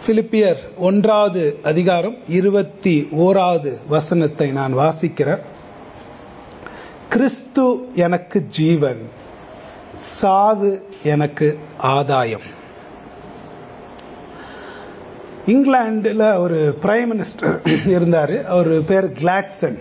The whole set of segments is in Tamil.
பிலிப்பியர் ஒன்றாவது அதிகாரம் இருபத்தி ஓராவது வசனத்தை நான் வாசிக்கிறேன் கிறிஸ்து எனக்கு ஜீவன் சாவு எனக்கு ஆதாயம் இங்கிலாந்துல ஒரு பிரைம் மினிஸ்டர் இருந்தார் அவர் பேர் கிளாட்சன்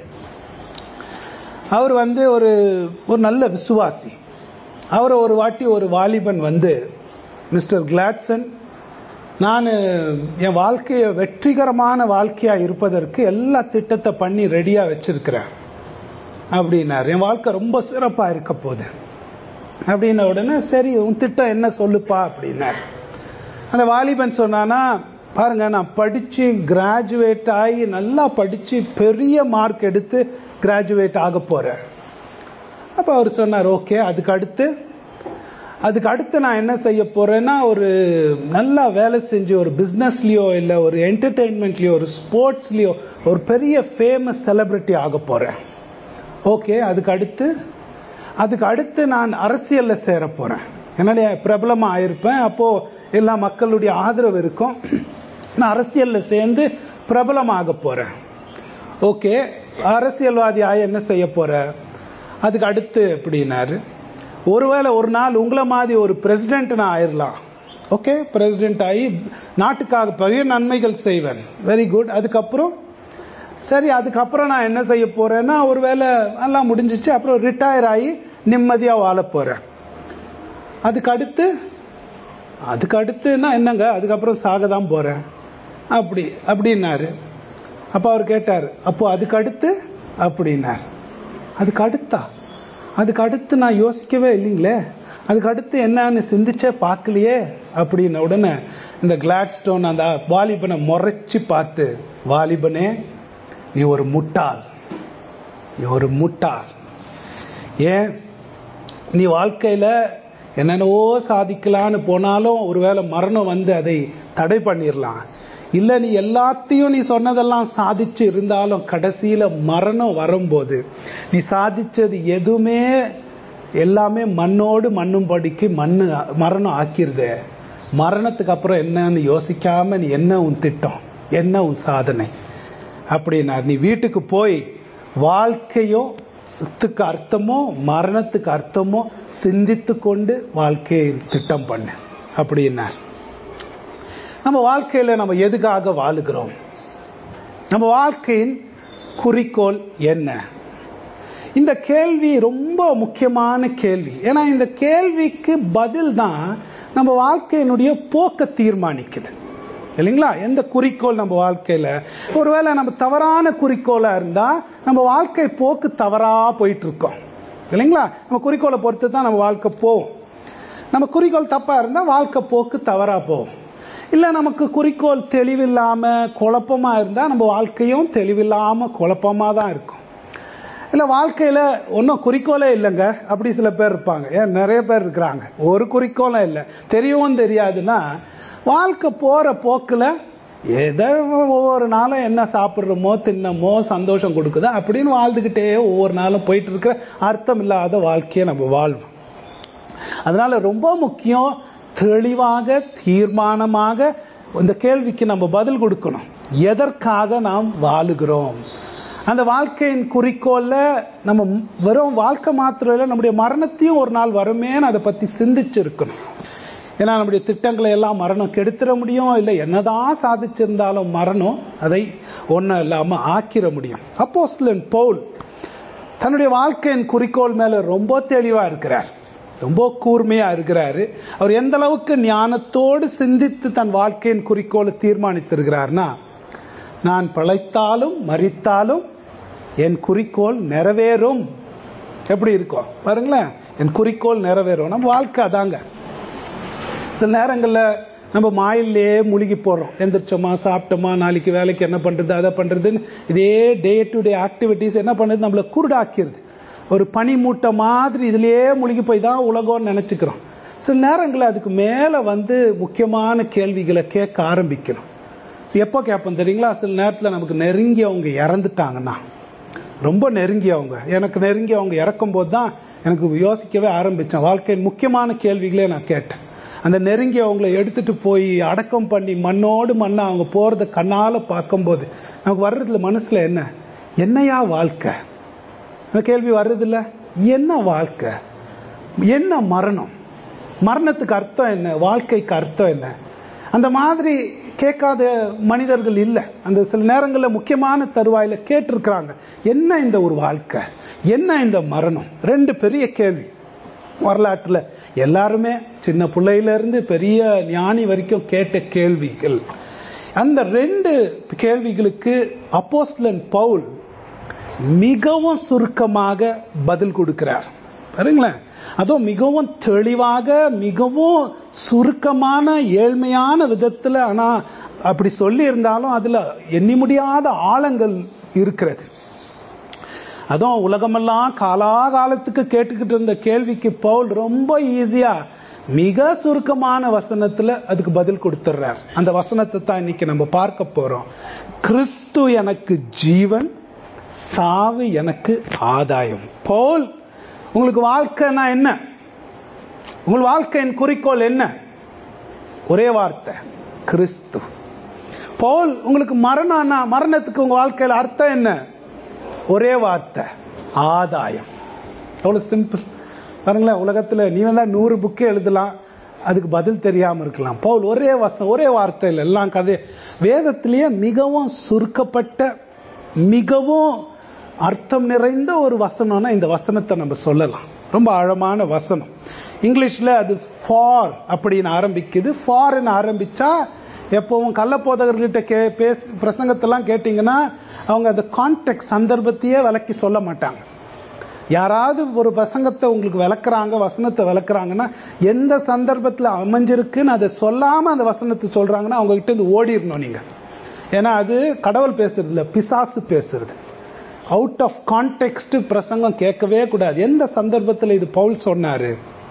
அவர் வந்து ஒரு ஒரு நல்ல விசுவாசி அவர் ஒரு வாட்டி ஒரு வாலிபன் வந்து மிஸ்டர் கிளாட்சன் நான் என் வாழ்க்கையை வெற்றிகரமான வாழ்க்கையா இருப்பதற்கு எல்லா திட்டத்தை பண்ணி ரெடியா வச்சிருக்கிறேன் அப்படின்னாரு என் வாழ்க்கை ரொம்ப சிறப்பா இருக்க போகுது அப்படின்ன உடனே சரி உன் திட்டம் என்ன சொல்லுப்பா அப்படின்னாரு அந்த வாலிபன் சொன்னானா பாருங்க நான் படிச்சு கிராஜுவேட் ஆகி நல்லா படிச்சு பெரிய மார்க் எடுத்து கிராஜுவேட் ஆக போறேன் அப்ப அவர் சொன்னார் ஓகே அதுக்கு அடுத்து அதுக்கு அடுத்து நான் என்ன செய்ய போறேன்னா ஒரு நல்லா வேலை செஞ்சு ஒரு பிசினஸ்லயோ இல்ல ஒரு என்டர்டெயின்மெண்ட்லயோ ஒரு ஸ்போர்ட்ஸ்லயோ ஒரு பெரிய ஃபேமஸ் செலிபிரிட்டி ஆக போறேன் ஓகே அதுக்கு அடுத்து அதுக்கு அடுத்து நான் அரசியல்ல சேர போறேன் என்னுடைய பிரபலமா ஆயிருப்பேன் அப்போ எல்லா மக்களுடைய ஆதரவு இருக்கும் நான் அரசியல்ல சேர்ந்து பிரபலமாக போறேன் ஓகே அரசியல்வாதி ஆய என்ன செய்ய போற அதுக்கு அடுத்து அப்படின்னாரு ஒருவேளை ஒரு நாள் உங்களை மாதிரி ஒரு பிரசிடென்ட் நான் ஆயிடலாம் ஓகே பிரசிடென்ட் ஆகி நாட்டுக்காக பெரிய நன்மைகள் செய்வேன் வெரி குட் அதுக்கப்புறம் சரி அதுக்கப்புறம் நான் என்ன செய்ய போறேன்னா ஒருவேளை எல்லாம் முடிஞ்சிச்சு அப்புறம் ரிட்டையர் ஆகி நிம்மதியா வாழ போறேன் அதுக்கு அடுத்து அதுக்கு அடுத்துன்னா என்னங்க அதுக்கப்புறம் சாக தான் போறேன் அப்படி அப்படின்னாரு அப்ப அவர் கேட்டார் அப்போ அதுக்கு அடுத்து அப்படின்னார் அதுக்கு அடுத்தா அதுக்கு அடுத்து நான் யோசிக்கவே இல்லைங்களே அதுக்கு அடுத்து என்னன்னு சிந்திச்சே பார்க்கலையே அப்படின்ன உடனே இந்த கிளாட்ஸ்டோன் அந்த வாலிபனை முறைச்சு பார்த்து வாலிபனே நீ ஒரு முட்டாள் நீ ஒரு முட்டாள் ஏன் நீ வாழ்க்கையில என்னென்னவோ சாதிக்கலான்னு போனாலும் ஒருவேளை மரணம் வந்து அதை தடை பண்ணிடலாம் இல்ல நீ எல்லாத்தையும் நீ சொன்னதெல்லாம் சாதிச்சு இருந்தாலும் கடைசியில மரணம் வரும்போது நீ சாதிச்சது எதுவுமே எல்லாமே மண்ணோடு மண்ணும் படிக்கு மண்ணு மரணம் ஆக்கிருதே மரணத்துக்கு அப்புறம் என்னன்னு யோசிக்காம நீ என்ன உன் திட்டம் என்ன உன் சாதனை அப்படின்னா நீ வீட்டுக்கு போய் வாழ்க்கையும் த்துக்கு அர்த்தமோ மரணத்துக்கு அர்த்தமோ சிந்தித்து கொண்டு வாழ்க்கையை திட்டம் பண்ணு அப்படின்னார் நம்ம வாழ்க்கையில நம்ம எதுக்காக வாழுகிறோம் நம்ம வாழ்க்கையின் குறிக்கோள் என்ன இந்த கேள்வி ரொம்ப முக்கியமான கேள்வி ஏன்னா இந்த கேள்விக்கு பதில் தான் நம்ம வாழ்க்கையினுடைய போக்க தீர்மானிக்குது இல்லைங்களா எந்த குறிக்கோள் நம்ம வாழ்க்கையில ஒருவேளை நம்ம தவறான குறிக்கோளா இருந்தா நம்ம வாழ்க்கை போக்கு தவறா போயிட்டு இருக்கோம் இல்லைங்களா நம்ம குறிக்கோளை பொறுத்து தான் நம்ம வாழ்க்கை போவோம் நம்ம குறிக்கோள் தப்பா இருந்தா வாழ்க்கை போக்கு தவறா போகும் இல்ல நமக்கு குறிக்கோள் தெளிவில்லாம குழப்பமா இருந்தா நம்ம வாழ்க்கையும் தெளிவில்லாம குழப்பமா தான் இருக்கும் இல்ல வாழ்க்கையில ஒன்றும் குறிக்கோளே இல்லைங்க அப்படி சில பேர் இருப்பாங்க ஏன் நிறைய பேர் இருக்கிறாங்க ஒரு குறிக்கோளும் இல்லை தெரியவும் தெரியாதுன்னா வாழ்க்கை போற போக்குல ஏதோ ஒவ்வொரு நாளும் என்ன சாப்பிட்றோமோ தின்னமோ சந்தோஷம் கொடுக்குதோ அப்படின்னு வாழ்ந்துகிட்டே ஒவ்வொரு நாளும் போயிட்டு இருக்கிற அர்த்தம் இல்லாத வாழ்க்கையை நம்ம வாழ்வோம் அதனால ரொம்ப முக்கியம் தெளிவாக தீர்மானமாக இந்த கேள்விக்கு நம்ம பதில் கொடுக்கணும் எதற்காக நாம் வாழுகிறோம் அந்த வாழ்க்கையின் குறிக்கோள்ல நம்ம வெறும் வாழ்க்கை மாத்திரம் இல்லை நம்முடைய மரணத்தையும் ஒரு நாள் வருமேன்னு அதை பத்தி சிந்திச்சு இருக்கணும் ஏன்னா நம்முடைய திட்டங்களை எல்லாம் மரணம் கெடுத்துட முடியும் இல்லை என்னதான் சாதிச்சிருந்தாலும் மரணம் அதை ஒன்றும் இல்லாம ஆக்கிர முடியும் அப்போ பவுல் தன்னுடைய வாழ்க்கையின் குறிக்கோள் மேல ரொம்ப தெளிவா இருக்கிறார் ரொம்ப கூர்மையா இருக்கிறாரு அவர் எந்த அளவுக்கு ஞானத்தோடு சிந்தித்து தன் வாழ்க்கையின் குறிக்கோளை தீர்மானித்திருக்கிறார்னா நான் பிழைத்தாலும் மறித்தாலும் என் குறிக்கோள் நிறைவேறும் எப்படி இருக்கும் பாருங்களேன் என் குறிக்கோள் நிறைவேறும் நம்ம வாழ்க்கை அதாங்க சில நேரங்களில் நம்ம மாயிலே முழுகி போடுறோம் எந்திரிச்சோமா சாப்பிட்டோமா நாளைக்கு வேலைக்கு என்ன பண்றது அதை பண்றதுன்னு இதே டே டு டே ஆக்டிவிட்டிஸ் என்ன பண்ணுறது நம்மளை குருடாக்கிருது ஒரு பனி மூட்டை மாதிரி இதுலயே முழுகி போய் தான் உலகம்னு நினைச்சுக்கிறோம் சில நேரங்களில் அதுக்கு மேல வந்து முக்கியமான கேள்விகளை கேட்க ஆரம்பிக்கணும் எப்போ கேட்போம் தெரியுங்களா சில நேரத்தில் நமக்கு நெருங்கியவங்க இறந்துட்டாங்கன்னா ரொம்ப நெருங்கியவங்க எனக்கு நெருங்கியவங்க இறக்கும் போது தான் எனக்கு யோசிக்கவே ஆரம்பிச்சேன் வாழ்க்கையின் முக்கியமான கேள்விகளே நான் கேட்டேன் அந்த நெருங்கி அவங்கள எடுத்துட்டு போய் அடக்கம் பண்ணி மண்ணோடு மண்ணா அவங்க போறத கண்ணால பார்க்கும்போது நமக்கு வர்றதுல மனசுல என்ன என்னையா வாழ்க்கை அந்த கேள்வி வர்றதில்ல என்ன வாழ்க்கை என்ன மரணம் மரணத்துக்கு அர்த்தம் என்ன வாழ்க்கைக்கு அர்த்தம் என்ன அந்த மாதிரி கேட்காத மனிதர்கள் இல்லை அந்த சில நேரங்களில் முக்கியமான தருவாயில கேட்டிருக்கிறாங்க என்ன இந்த ஒரு வாழ்க்கை என்ன இந்த மரணம் ரெண்டு பெரிய கேள்வி வரலாற்றுல எல்லாருமே சின்ன பிள்ளையில இருந்து பெரிய ஞானி வரைக்கும் கேட்ட கேள்விகள் அந்த ரெண்டு கேள்விகளுக்கு அப்போஸ்லன் பவுல் மிகவும் சுருக்கமாக பதில் கொடுக்கிறார் பாருங்களேன் அதுவும் மிகவும் தெளிவாக மிகவும் சுருக்கமான ஏழ்மையான விதத்துல ஆனா அப்படி சொல்லி இருந்தாலும் அதுல எண்ணி முடியாத ஆழங்கள் இருக்கிறது அதுவும் உலகமெல்லாம் காலாகாலத்துக்கு கேட்டுக்கிட்டு இருந்த கேள்விக்கு பவுல் ரொம்ப ஈஸியா மிக சுருக்கமான வசனத்துல அதுக்கு பதில் கொடுத்துட்றார் அந்த வசனத்தை தான் இன்னைக்கு நம்ம பார்க்க போறோம் கிறிஸ்து எனக்கு ஜீவன் சாவு எனக்கு ஆதாயம் பவுல் உங்களுக்கு வாழ்க்கைனா என்ன உங்கள் வாழ்க்கையின் குறிக்கோள் என்ன ஒரே வார்த்தை கிறிஸ்து பவுல் உங்களுக்கு மரணம்னா மரணத்துக்கு உங்க வாழ்க்கையில அர்த்தம் என்ன ஒரே வார்த்தை ஆதாயம் அவ்வளவு சிம்பிள் பாருங்களேன் உலகத்துல நீ வந்தா நூறு புக்கு எழுதலாம் அதுக்கு பதில் தெரியாம இருக்கலாம் பவுல் ஒரே வசம் ஒரே வார்த்தையில் எல்லாம் கதை வேதத்திலேயே மிகவும் சுருக்கப்பட்ட மிகவும் அர்த்தம் நிறைந்த ஒரு வசனம்னா இந்த வசனத்தை நம்ம சொல்லலாம் ரொம்ப ஆழமான வசனம் இங்கிலீஷ்ல அது ஃபார் அப்படின்னு ஆரம்பிக்குது ஃபார்னு ஆரம்பிச்சா எப்பவும் கள்ளப்போதகர்கிட்ட கே பேச பிரசங்கத்தெல்லாம் கேட்டீங்கன்னா அவங்க அந்த கான்டெக்ட் சந்தர்ப்பத்தையே விளக்கி சொல்ல மாட்டாங்க யாராவது ஒரு வசங்கத்தை உங்களுக்கு விளக்குறாங்க வசனத்தை விளக்குறாங்கன்னா எந்த சந்தர்ப்பத்தில் அமைஞ்சிருக்குன்னு அதை சொல்லாம அந்த வசனத்தை சொல்றாங்கன்னா அவங்க கிட்ட இருந்து ஓடிடணும் நீங்க ஏன்னா அது கடவுள் பேசுறது இல்ல பிசாசு பேசுறது அவுட் ஆஃப் கான்டெக்ட் பிரசங்கம் கேட்கவே கூடாது எந்த சந்தர்ப்பத்தில் இது பவுல் சொன்னாரு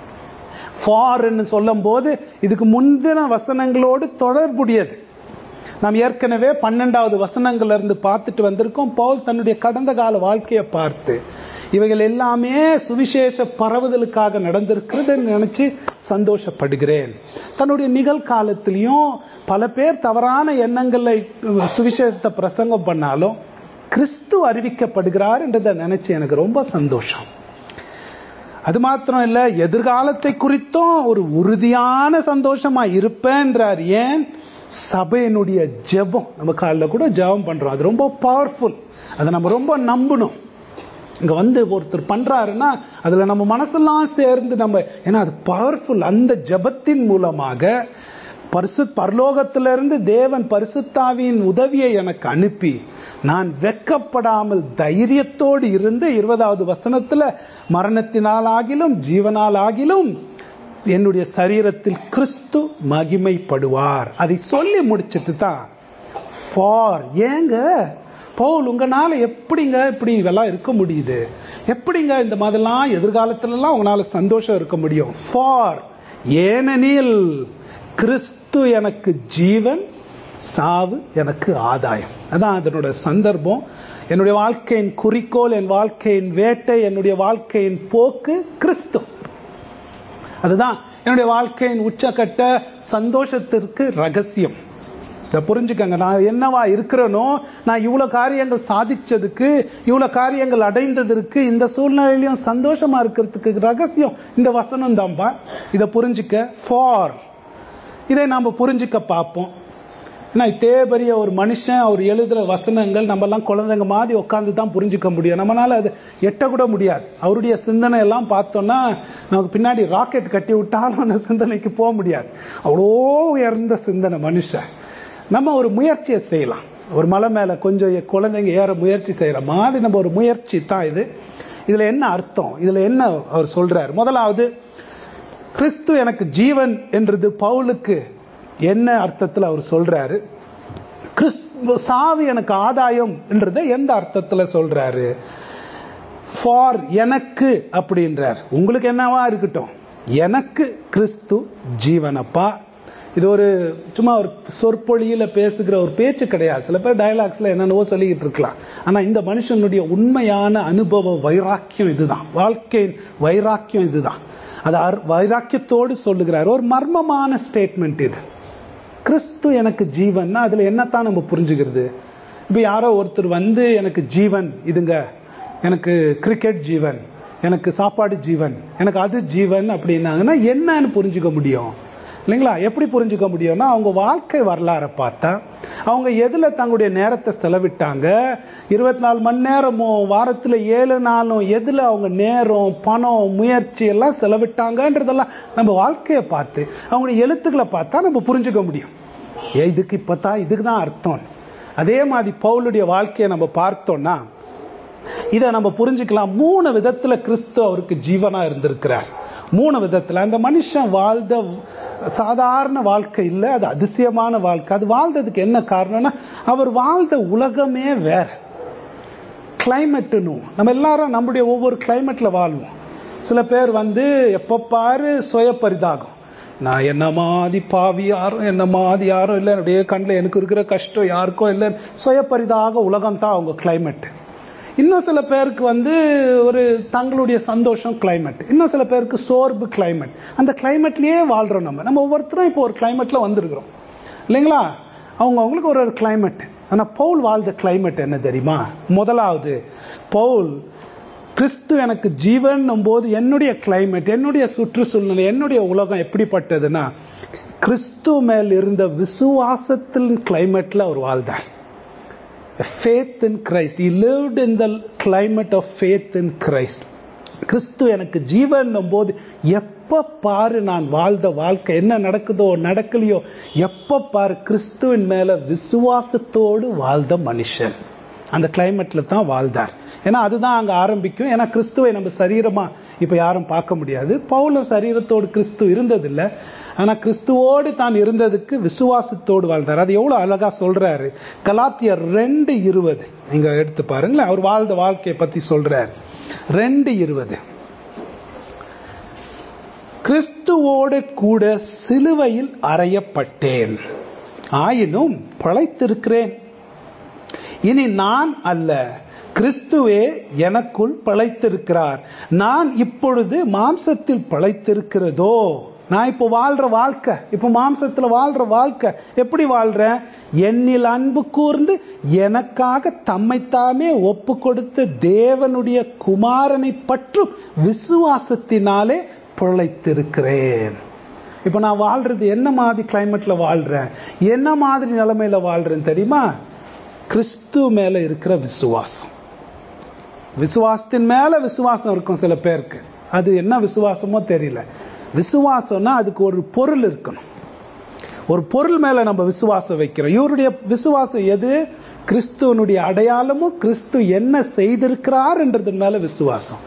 ஃபார்ன்னு சொல்லும் போது இதுக்கு முந்தின வசனங்களோடு தொடர்புடையது நாம் ஏற்கனவே பன்னெண்டாவது வசனங்கள்ல இருந்து பார்த்துட்டு வந்திருக்கோம் பவுல் தன்னுடைய கடந்த கால வாழ்க்கையை பார்த்து இவைகள் எல்லாமே சுவிசேஷ பரவுதலுக்காக நடந்திருக்கிறதுன்னு நினைச்சு சந்தோஷப்படுகிறேன் தன்னுடைய நிகழ்காலத்திலையும் பல பேர் தவறான எண்ணங்கள்ல சுவிசேஷத்தை பிரசங்கம் பண்ணாலும் கிறிஸ்து அறிவிக்கப்படுகிறார் என்றதை நினைச்சு எனக்கு ரொம்ப சந்தோஷம் அது மாத்திரம் இல்ல எதிர்காலத்தை குறித்தும் ஒரு உறுதியான சந்தோஷமா இருப்பேன்றார் ஏன் சபையினுடைய ஜெபம் நம்ம காலில் கூட ஜெபம் பண்றோம் அது ரொம்ப பவர்ஃபுல் அதை நம்ம ரொம்ப நம்பணும் இங்க வந்து ஒருத்தர் பண்றாருன்னா அதுல நம்ம மனசெல்லாம் சேர்ந்து நம்ம ஏன்னா அது பவர்ஃபுல் அந்த ஜபத்தின் மூலமாக பரிசு பரலோகத்திலிருந்து தேவன் பரிசுத்தாவியின் உதவியை எனக்கு அனுப்பி நான் வெக்கப்படாமல் தைரியத்தோடு இருந்து இருபதாவது வசனத்துல மரணத்தினால் ஆகிலும் ஜீவனால் ஆகிலும் என்னுடைய சரீரத்தில் கிறிஸ்து மகிமைப்படுவார் அதை சொல்லி முடிச்சிட்டு தான் ஃபார் ஏங்க பவுல் உங்களால எப்படிங்க இப்படி இதெல்லாம் இருக்க முடியுது எப்படிங்க இந்த மாதிரிலாம் எதிர்காலத்திலலாம் உங்களால சந்தோஷம் இருக்க முடியும் ஃபார் ஏனெனில் கிறிஸ்து எனக்கு ஜீவன் சாவு எனக்கு ஆதாயம் அதான் அதனோட சந்தர்ப்பம் என்னுடைய வாழ்க்கையின் குறிக்கோள் என் வாழ்க்கையின் வேட்டை என்னுடைய வாழ்க்கையின் போக்கு கிறிஸ்து அதுதான் என்னுடைய வாழ்க்கையின் உச்சக்கட்ட சந்தோஷத்திற்கு ரகசியம் இதை புரிஞ்சுக்கங்க நான் என்னவா இருக்கிறேனோ நான் இவ்வளவு காரியங்கள் சாதிச்சதுக்கு இவ்வளவு காரியங்கள் அடைந்ததற்கு இந்த சூழ்நிலையிலையும் சந்தோஷமா இருக்கிறதுக்கு ரகசியம் இந்த வசனம் தான்பா இதை புரிஞ்சுக்க ஃபார் இதை நாம புரிஞ்சுக்க பார்ப்போம் ஏன்னா இதே பெரிய ஒரு மனுஷன் அவர் எழுதுற வசனங்கள் நம்ம எல்லாம் குழந்தைங்க மாதிரி உட்காந்து தான் புரிஞ்சுக்க முடியும் நம்மளால அது எட்ட கூட முடியாது அவருடைய சிந்தனை எல்லாம் பார்த்தோம்னா நமக்கு பின்னாடி ராக்கெட் கட்டி விட்டாலும் அந்த சிந்தனைக்கு போக முடியாது அவ்வளோ உயர்ந்த சிந்தனை மனுஷன் நம்ம ஒரு முயற்சியை செய்யலாம் ஒரு மலை மேல கொஞ்சம் குழந்தைங்க ஏற முயற்சி செய்யற மாதிரி நம்ம ஒரு முயற்சி தான் இது இதுல என்ன அர்த்தம் இதுல என்ன அவர் சொல்றாரு முதலாவது கிறிஸ்து எனக்கு ஜீவன் என்றது பவுலுக்கு என்ன அர்த்தத்தில் அவர் சொல்றாரு கிறிஸ்து சாவு எனக்கு ஆதாயம் என்றதை எந்த அர்த்தத்துல சொல்றாரு ஃபார் எனக்கு அப்படின்றார் உங்களுக்கு என்னவா இருக்கட்டும் எனக்கு கிறிஸ்து ஜீவனப்பா இது ஒரு சும்மா ஒரு சொற்பொழியில பேசுகிற ஒரு பேச்சு கிடையாது சில பேர் டயலாக்ஸ்ல என்னென்னவோ சொல்லிக்கிட்டு இருக்கலாம் ஆனா இந்த மனுஷனுடைய உண்மையான அனுபவ வைராக்கியம் இதுதான் வாழ்க்கையின் வைராக்கியம் இதுதான் அது அர்- வைராக்கியத்தோடு சொல்லுகிறார் ஒரு மர்மமான ஸ்டேட்மெண்ட் இது கிறிஸ்து எனக்கு ஜீவன்னா அதுல என்னத்தான் நம்ம புரிஞ்சுக்கிறது இப்ப யாரோ ஒருத்தர் வந்து எனக்கு ஜீவன் இதுங்க எனக்கு கிரிக்கெட் ஜீவன் எனக்கு சாப்பாடு ஜீவன் எனக்கு அது ஜீவன் அப்படின்னாங்கன்னா என்னன்னு புரிஞ்சுக்க முடியும் இல்லைங்களா எப்படி புரிஞ்சுக்க முடியும்னா அவங்க வாழ்க்கை வரலாறை பார்த்தா அவங்க எதுல தங்களுடைய நேரத்தை செலவிட்டாங்க இருபத்தி நாலு மணி நேரமும் வாரத்துல ஏழு நாளும் எதுல அவங்க நேரம் பணம் முயற்சி எல்லாம் செலவிட்டாங்கன்றதெல்லாம் நம்ம வாழ்க்கையை பார்த்து அவங்களுடைய எழுத்துக்களை பார்த்தா நம்ம புரிஞ்சுக்க முடியும் ஏ இதுக்கு இப்பதான் இதுக்கு தான் அர்த்தம் அதே மாதிரி பவுலுடைய வாழ்க்கையை நம்ம பார்த்தோம்னா இதை நம்ம புரிஞ்சுக்கலாம் மூணு விதத்துல கிறிஸ்து அவருக்கு ஜீவனா இருந்திருக்கிறார் மூணு விதத்துல அந்த மனுஷன் வாழ்ந்த சாதாரண வாழ்க்கை இல்லை அது அதிசயமான வாழ்க்கை அது வாழ்ந்ததுக்கு என்ன காரணம்னா அவர் வாழ்ந்த உலகமே வேற கிளைமேட்டுன்னு நம்ம எல்லாரும் நம்முடைய ஒவ்வொரு கிளைமேட்ல வாழ்வோம் சில பேர் வந்து எப்ப பாரு சுய பரிதாகம் நான் என்ன மாதிரி பாவி யாரும் என்ன மாதிரி யாரும் இல்லை என்னுடைய கண்ணில் எனக்கு இருக்கிற கஷ்டம் யாருக்கும் இல்லை சுய பரிதாக உலகம் தான் அவங்க கிளைமேட் இன்னும் சில பேருக்கு வந்து ஒரு தங்களுடைய சந்தோஷம் கிளைமேட் இன்னும் சில பேருக்கு சோர்வு கிளைமேட் அந்த கிளைமேட்லயே வாழ்றோம் நம்ம நம்ம ஒவ்வொருத்தரும் இப்போ ஒரு கிளைமேட்ல வந்திருக்கிறோம் இல்லைங்களா அவங்க அவங்களுக்கு ஒரு ஒரு கிளைமேட் ஆனா பவுல் வாழ்ந்த கிளைமேட் என்ன தெரியுமா முதலாவது பவுல் கிறிஸ்து எனக்கு ஜீவன் போது என்னுடைய கிளைமேட் என்னுடைய சுற்றுச்சூழ்நிலை என்னுடைய உலகம் எப்படிப்பட்டதுன்னா கிறிஸ்து மேல் இருந்த விசுவாசத்தின் கிளைமேட்ல அவர் வாழ்ந்தார் faith in Christ. He lived in the climate of faith in Christ. கிறிஸ்து எனக்கு ஜீவன் போது எப்ப பாரு நான் வாழ்ந்த வாழ்க்கை என்ன நடக்குதோ நடக்கலையோ எப்ப பாரு கிறிஸ்துவின் மேல விசுவாசத்தோடு வாழ்ந்த மனுஷன் அந்த கிளைமேட்ல தான் வாழ்ந்தார் ஏன்னா அதுதான் அங்க ஆரம்பிக்கும் ஏன்னா கிறிஸ்துவை நம்ம சரீரமா இப்ப யாரும் பார்க்க முடியாது பவுலும் சரீரத்தோடு கிறிஸ்து இருந்ததில்லை ஆனா கிறிஸ்துவோடு தான் இருந்ததுக்கு விசுவாசத்தோடு வாழ்ந்தார் அது எவ்வளவு அழகா சொல்றாரு கலாத்தியர் ரெண்டு இருபது நீங்க எடுத்து பாருங்களேன் அவர் வாழ்ந்த வாழ்க்கையை பத்தி சொல்றாரு ரெண்டு இருபது கிறிஸ்துவோடு கூட சிலுவையில் அறையப்பட்டேன் ஆயினும் பிழைத்திருக்கிறேன் இனி நான் அல்ல கிறிஸ்துவே எனக்குள் பிழைத்திருக்கிறார் நான் இப்பொழுது மாம்சத்தில் பிழைத்திருக்கிறதோ நான் இப்போ வாழ்ற வாழ்க்கை இப்போ மாம்சத்துல வாழ்ற வாழ்க்கை எப்படி வாழ்றேன் என்னில் அன்பு கூர்ந்து எனக்காக தம்மைத்தாமே ஒப்பு கொடுத்த தேவனுடைய குமாரனை பற்றும் விசுவாசத்தினாலே பிழைத்திருக்கிறேன் இப்ப நான் வாழ்றது என்ன மாதிரி கிளைமேட்ல வாழ்றேன் என்ன மாதிரி நிலைமையில வாழ்றேன் தெரியுமா கிறிஸ்து மேல இருக்கிற விசுவாசம் விசுவாசத்தின் மேல விசுவாசம் இருக்கும் சில பேருக்கு அது என்ன விசுவாசமோ தெரியல விசுவாசம்னா அதுக்கு ஒரு பொருள் இருக்கணும் ஒரு பொருள் மேல நம்ம விசுவாசம் வைக்கிறோம் இவருடைய விசுவாசம் எது கிறிஸ்துவனுடைய அடையாளமும் கிறிஸ்து என்ன செய்திருக்கிறார் என்றது மேல விசுவாசம்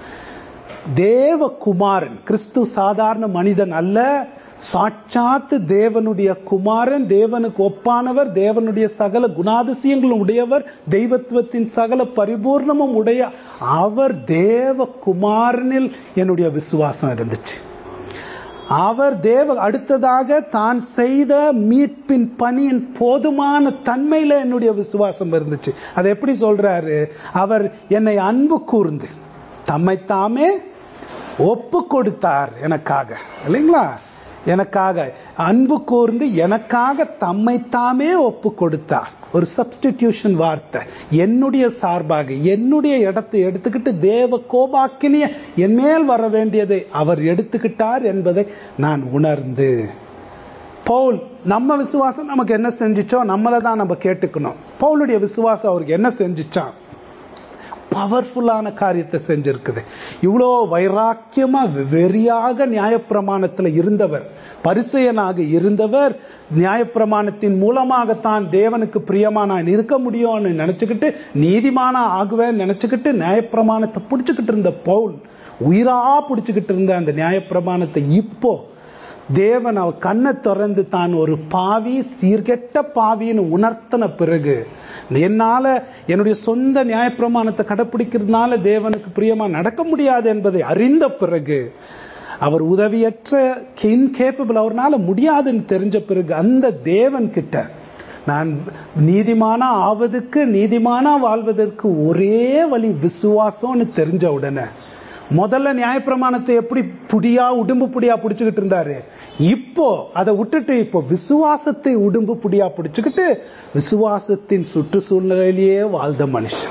தேவகுமாரன் கிறிஸ்து சாதாரண மனிதன் அல்ல சாட்சாத்து தேவனுடைய குமாரன் தேவனுக்கு ஒப்பானவர் தேவனுடைய சகல குணாதிசயங்களும் உடையவர் தெய்வத்துவத்தின் சகல பரிபூர்ணமும் உடைய அவர் தேவ குமாரனில் என்னுடைய விசுவாசம் இருந்துச்சு அவர் தேவ அடுத்ததாக தான் செய்த மீட்பின் பணியின் போதுமான தன்மையில என்னுடைய விசுவாசம் இருந்துச்சு அதை எப்படி சொல்றாரு அவர் என்னை அன்பு கூர்ந்து தம்மைத்தாமே ஒப்பு கொடுத்தார் எனக்காக இல்லைங்களா எனக்காக அன்பு கூர்ந்து எனக்காக தம்மைத்தாமே ஒப்பு கொடுத்தார் ஒரு சப்ஸ்டிடியூஷன் வார்த்தை என்னுடைய சார்பாக என்னுடைய இடத்தை எடுத்துக்கிட்டு தேவ கோபாக்கினிய என் மேல் வர வேண்டியதை அவர் எடுத்துக்கிட்டார் என்பதை நான் உணர்ந்து பவுல் நம்ம விசுவாசம் நமக்கு என்ன செஞ்சிச்சோ நம்மளை தான் நம்ம கேட்டுக்கணும் பவுலுடைய விசுவாசம் அவருக்கு என்ன செஞ்சிச்சான் பவர்ஃபுல்லான காரியத்தை செஞ்சிருக்குது இவ்வளோ வைராக்கியமா வெறியாக நியாயப்பிரமாணத்துல இருந்தவர் பரிசெயனாக இருந்தவர் நியாயப்பிரமாணத்தின் மூலமாகத்தான் தேவனுக்கு பிரியமா நான் இருக்க முடியும்னு நினைச்சுக்கிட்டு நீதிமானா ஆகுவேன் நினைச்சுக்கிட்டு நியாயப்பிரமாணத்தை பிடிச்சுக்கிட்டு இருந்த பவுல் உயிரா பிடிச்சுக்கிட்டு இருந்த அந்த நியாயப்பிரமாணத்தை இப்போ தேவன் அவ கண்ணை திறந்து தான் ஒரு பாவி சீர்கெட்ட பாவின்னு உணர்த்தின பிறகு என்னால என்னுடைய சொந்த நியாயப்பிரமாணத்தை கடைப்பிடிக்கிறதுனால தேவனுக்கு பிரியமா நடக்க முடியாது என்பதை அறிந்த பிறகு அவர் உதவியற்ற இன்கேப்பபிள் அவர்னால முடியாதுன்னு தெரிஞ்ச பிறகு அந்த தேவன் கிட்ட நான் நீதிமானா ஆவதுக்கு நீதிமானா வாழ்வதற்கு ஒரே வழி விசுவாசம்னு தெரிஞ்ச உடனே முதல்ல நியாயப்பிரமாணத்தை எப்படி புடியா உடும்பு புடியா பிடிச்சுக்கிட்டு இருந்தாரு இப்போ அதை விட்டுட்டு இப்போ விசுவாசத்தை உடும்பு புடியா பிடிச்சுக்கிட்டு விசுவாசத்தின் சுற்றுச்சூழ்நிலையிலேயே வாழ்ந்த மனுஷன்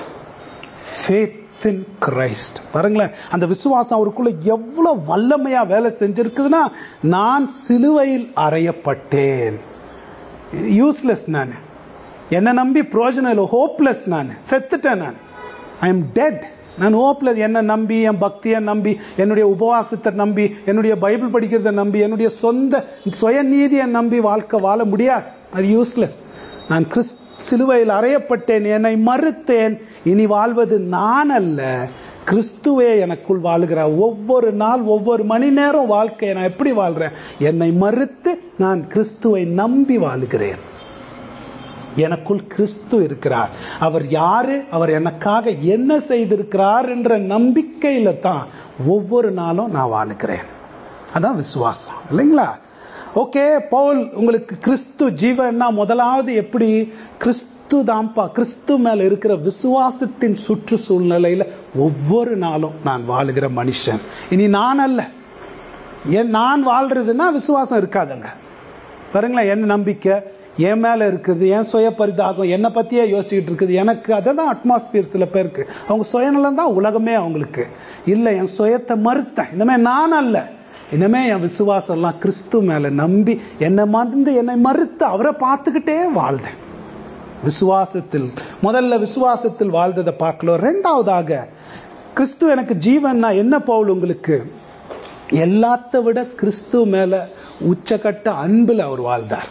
faith in கிரைஸ்ட் பாருங்களேன் அந்த விசுவாசம் அவருக்குள்ள எவ்வளவு வல்லமையா வேலை செஞ்சிருக்குதுன்னா நான் சிலுவையில் அறையப்பட்டேன் யூஸ்லெஸ் நான் என்ன நம்பி பிரயோஜனம் இல்லை ஹோப்லெஸ் நான் செத்துட்டேன் நான் ஐ எம் டெட் நான் ஹோப்லெஸ் என்ன நம்பி என் பக்தியை நம்பி என்னுடைய உபவாசத்தை நம்பி என்னுடைய பைபிள் படிக்கிறத நம்பி என்னுடைய சொந்த சுயநீதியை நம்பி வாழ்க்கை வாழ முடியாது அது யூஸ்லெஸ் நான் கிறிஸ் சிலுவையில் அறையப்பட்டேன் என்னை மறுத்தேன் இனி வாழ்வது நான் அல்ல கிறிஸ்துவே எனக்குள் வாழ்கிறார் ஒவ்வொரு நாள் ஒவ்வொரு மணி நேரம் வாழ்க்கையை நான் எப்படி வாழ்றேன் என்னை மறுத்து நான் கிறிஸ்துவை நம்பி வாழுகிறேன் எனக்குள் கிறிஸ்து இருக்கிறார் அவர் யாரு அவர் எனக்காக என்ன செய்திருக்கிறார் என்ற நம்பிக்கையில தான் ஒவ்வொரு நாளும் நான் வாழுகிறேன் அதான் விசுவாசம் இல்லைங்களா ஓகே பவுல் உங்களுக்கு கிறிஸ்து ஜீவன்னா முதலாவது எப்படி கிறிஸ்து தான்ப்பா கிறிஸ்து மேல இருக்கிற விசுவாசத்தின் சுற்று சூழ்நிலையில ஒவ்வொரு நாளும் நான் வாழுகிற மனுஷன் இனி நான் அல்ல என் நான் வாழ்றதுன்னா விசுவாசம் இருக்காதுங்க பாருங்களேன் என்ன நம்பிக்கை என் மேல இருக்குது என் சுய பரிதாகம் என்னை பத்தியே யோசிச்சுக்கிட்டு இருக்குது எனக்கு அததான் அட்மாஸ்பியர் சில பேருக்கு அவங்க சுயநலம் தான் உலகமே அவங்களுக்கு இல்ல என் சுயத்தை மறுத்தேன் இனிமே நான் அல்ல இனிமே என் விசுவாசம் எல்லாம் கிறிஸ்து மேல நம்பி என்னை மறந்து என்னை மறுத்து அவரை பார்த்துக்கிட்டே வாழ்ந்தேன் விசுவாசத்தில் முதல்ல விசுவாசத்தில் வாழ்ந்ததை பார்க்கலாம் ரெண்டாவதாக கிறிஸ்து எனக்கு ஜீவன்னா என்ன பவுல் உங்களுக்கு எல்லாத்த விட கிறிஸ்து மேல உச்சக்கட்ட அன்புல அவர் வாழ்ந்தார்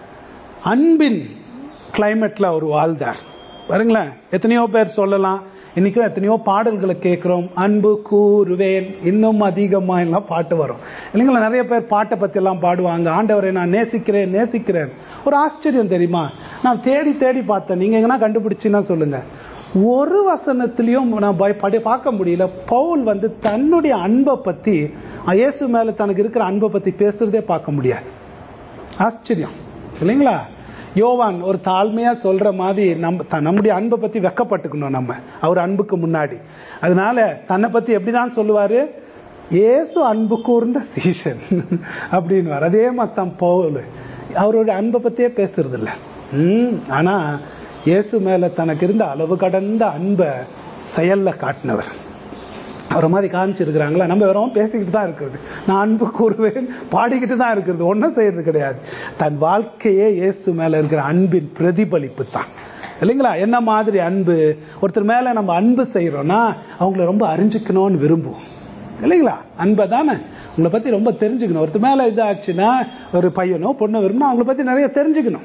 அன்பின் கிளைமேட்ல அவர் வாழ்ந்தார் பாருங்களேன் எத்தனையோ பேர் சொல்லலாம் இன்னைக்கும் எத்தனையோ பாடல்களை கேட்கிறோம் அன்பு கூறுவேன் இன்னும் அதிகமா எல்லாம் பாட்டு வரும் இல்லைங்களா நிறைய பேர் பாட்டை பத்தி எல்லாம் பாடுவாங்க ஆண்டவரை நான் நேசிக்கிறேன் நேசிக்கிறேன் ஒரு ஆச்சரியம் தெரியுமா நான் தேடி தேடி பார்த்தேன் நீங்க எங்கன்னா கண்டுபிடிச்சுன்னா சொல்லுங்க ஒரு வசனத்திலையும் நான் பய- படி பார்க்க முடியல பவுல் வந்து தன்னுடைய அன்பை பத்தி இயேசு மேல தனக்கு இருக்கிற அன்பை பத்தி பேசுறதே பார்க்க முடியாது ஆச்சரியம் இல்லைங்களா யோவான் ஒரு தாழ்மையா சொல்ற மாதிரி நம்ம த- நம்முடைய அன்பை பத்தி வெக்கப்பட்டுக்கணும் நம்ம அவர் அன்புக்கு முன்னாடி அதனால தன்னை பத்தி எப்படிதான் சொல்லுவாரு இயேசு அன்பு கூர்ந்த சீஷன் அப்படின்னு அதே மாதிரி தான் பவுல் அவருடைய அன்பை பத்தியே பேசுறது இல்ல ம் ஆனா இயேசு மேல தனக்கு இருந்த அளவு கடந்த அன்பை செயல்ல காட்டினவர் அவரை மாதிரி காமிச்சிருக்கிறாங்களா நம்ம வெறும் பேசிக்கிட்டு தான் இருக்கிறது நான் அன்பு கூறுவேன் பாடிக்கிட்டு தான் இருக்கிறது ஒன்றும் செய்யறது கிடையாது தன் வாழ்க்கையே இயேசு மேல இருக்கிற அன்பின் பிரதிபலிப்பு தான் இல்லைங்களா என்ன மாதிரி அன்பு ஒருத்தர் மேல நம்ம அன்பு செய்யறோம்னா அவங்கள ரொம்ப அறிஞ்சுக்கணும்னு விரும்புவோம் இல்லைங்களா அன்பை தானே உங்களை பத்தி ரொம்ப தெரிஞ்சுக்கணும் ஒருத்தர் மேல இதாச்சுன்னா ஒரு பையனோ பொண்ணோ விரும்பினா அவங்கள பத்தி நிறைய தெரிஞ்சுக்கணும்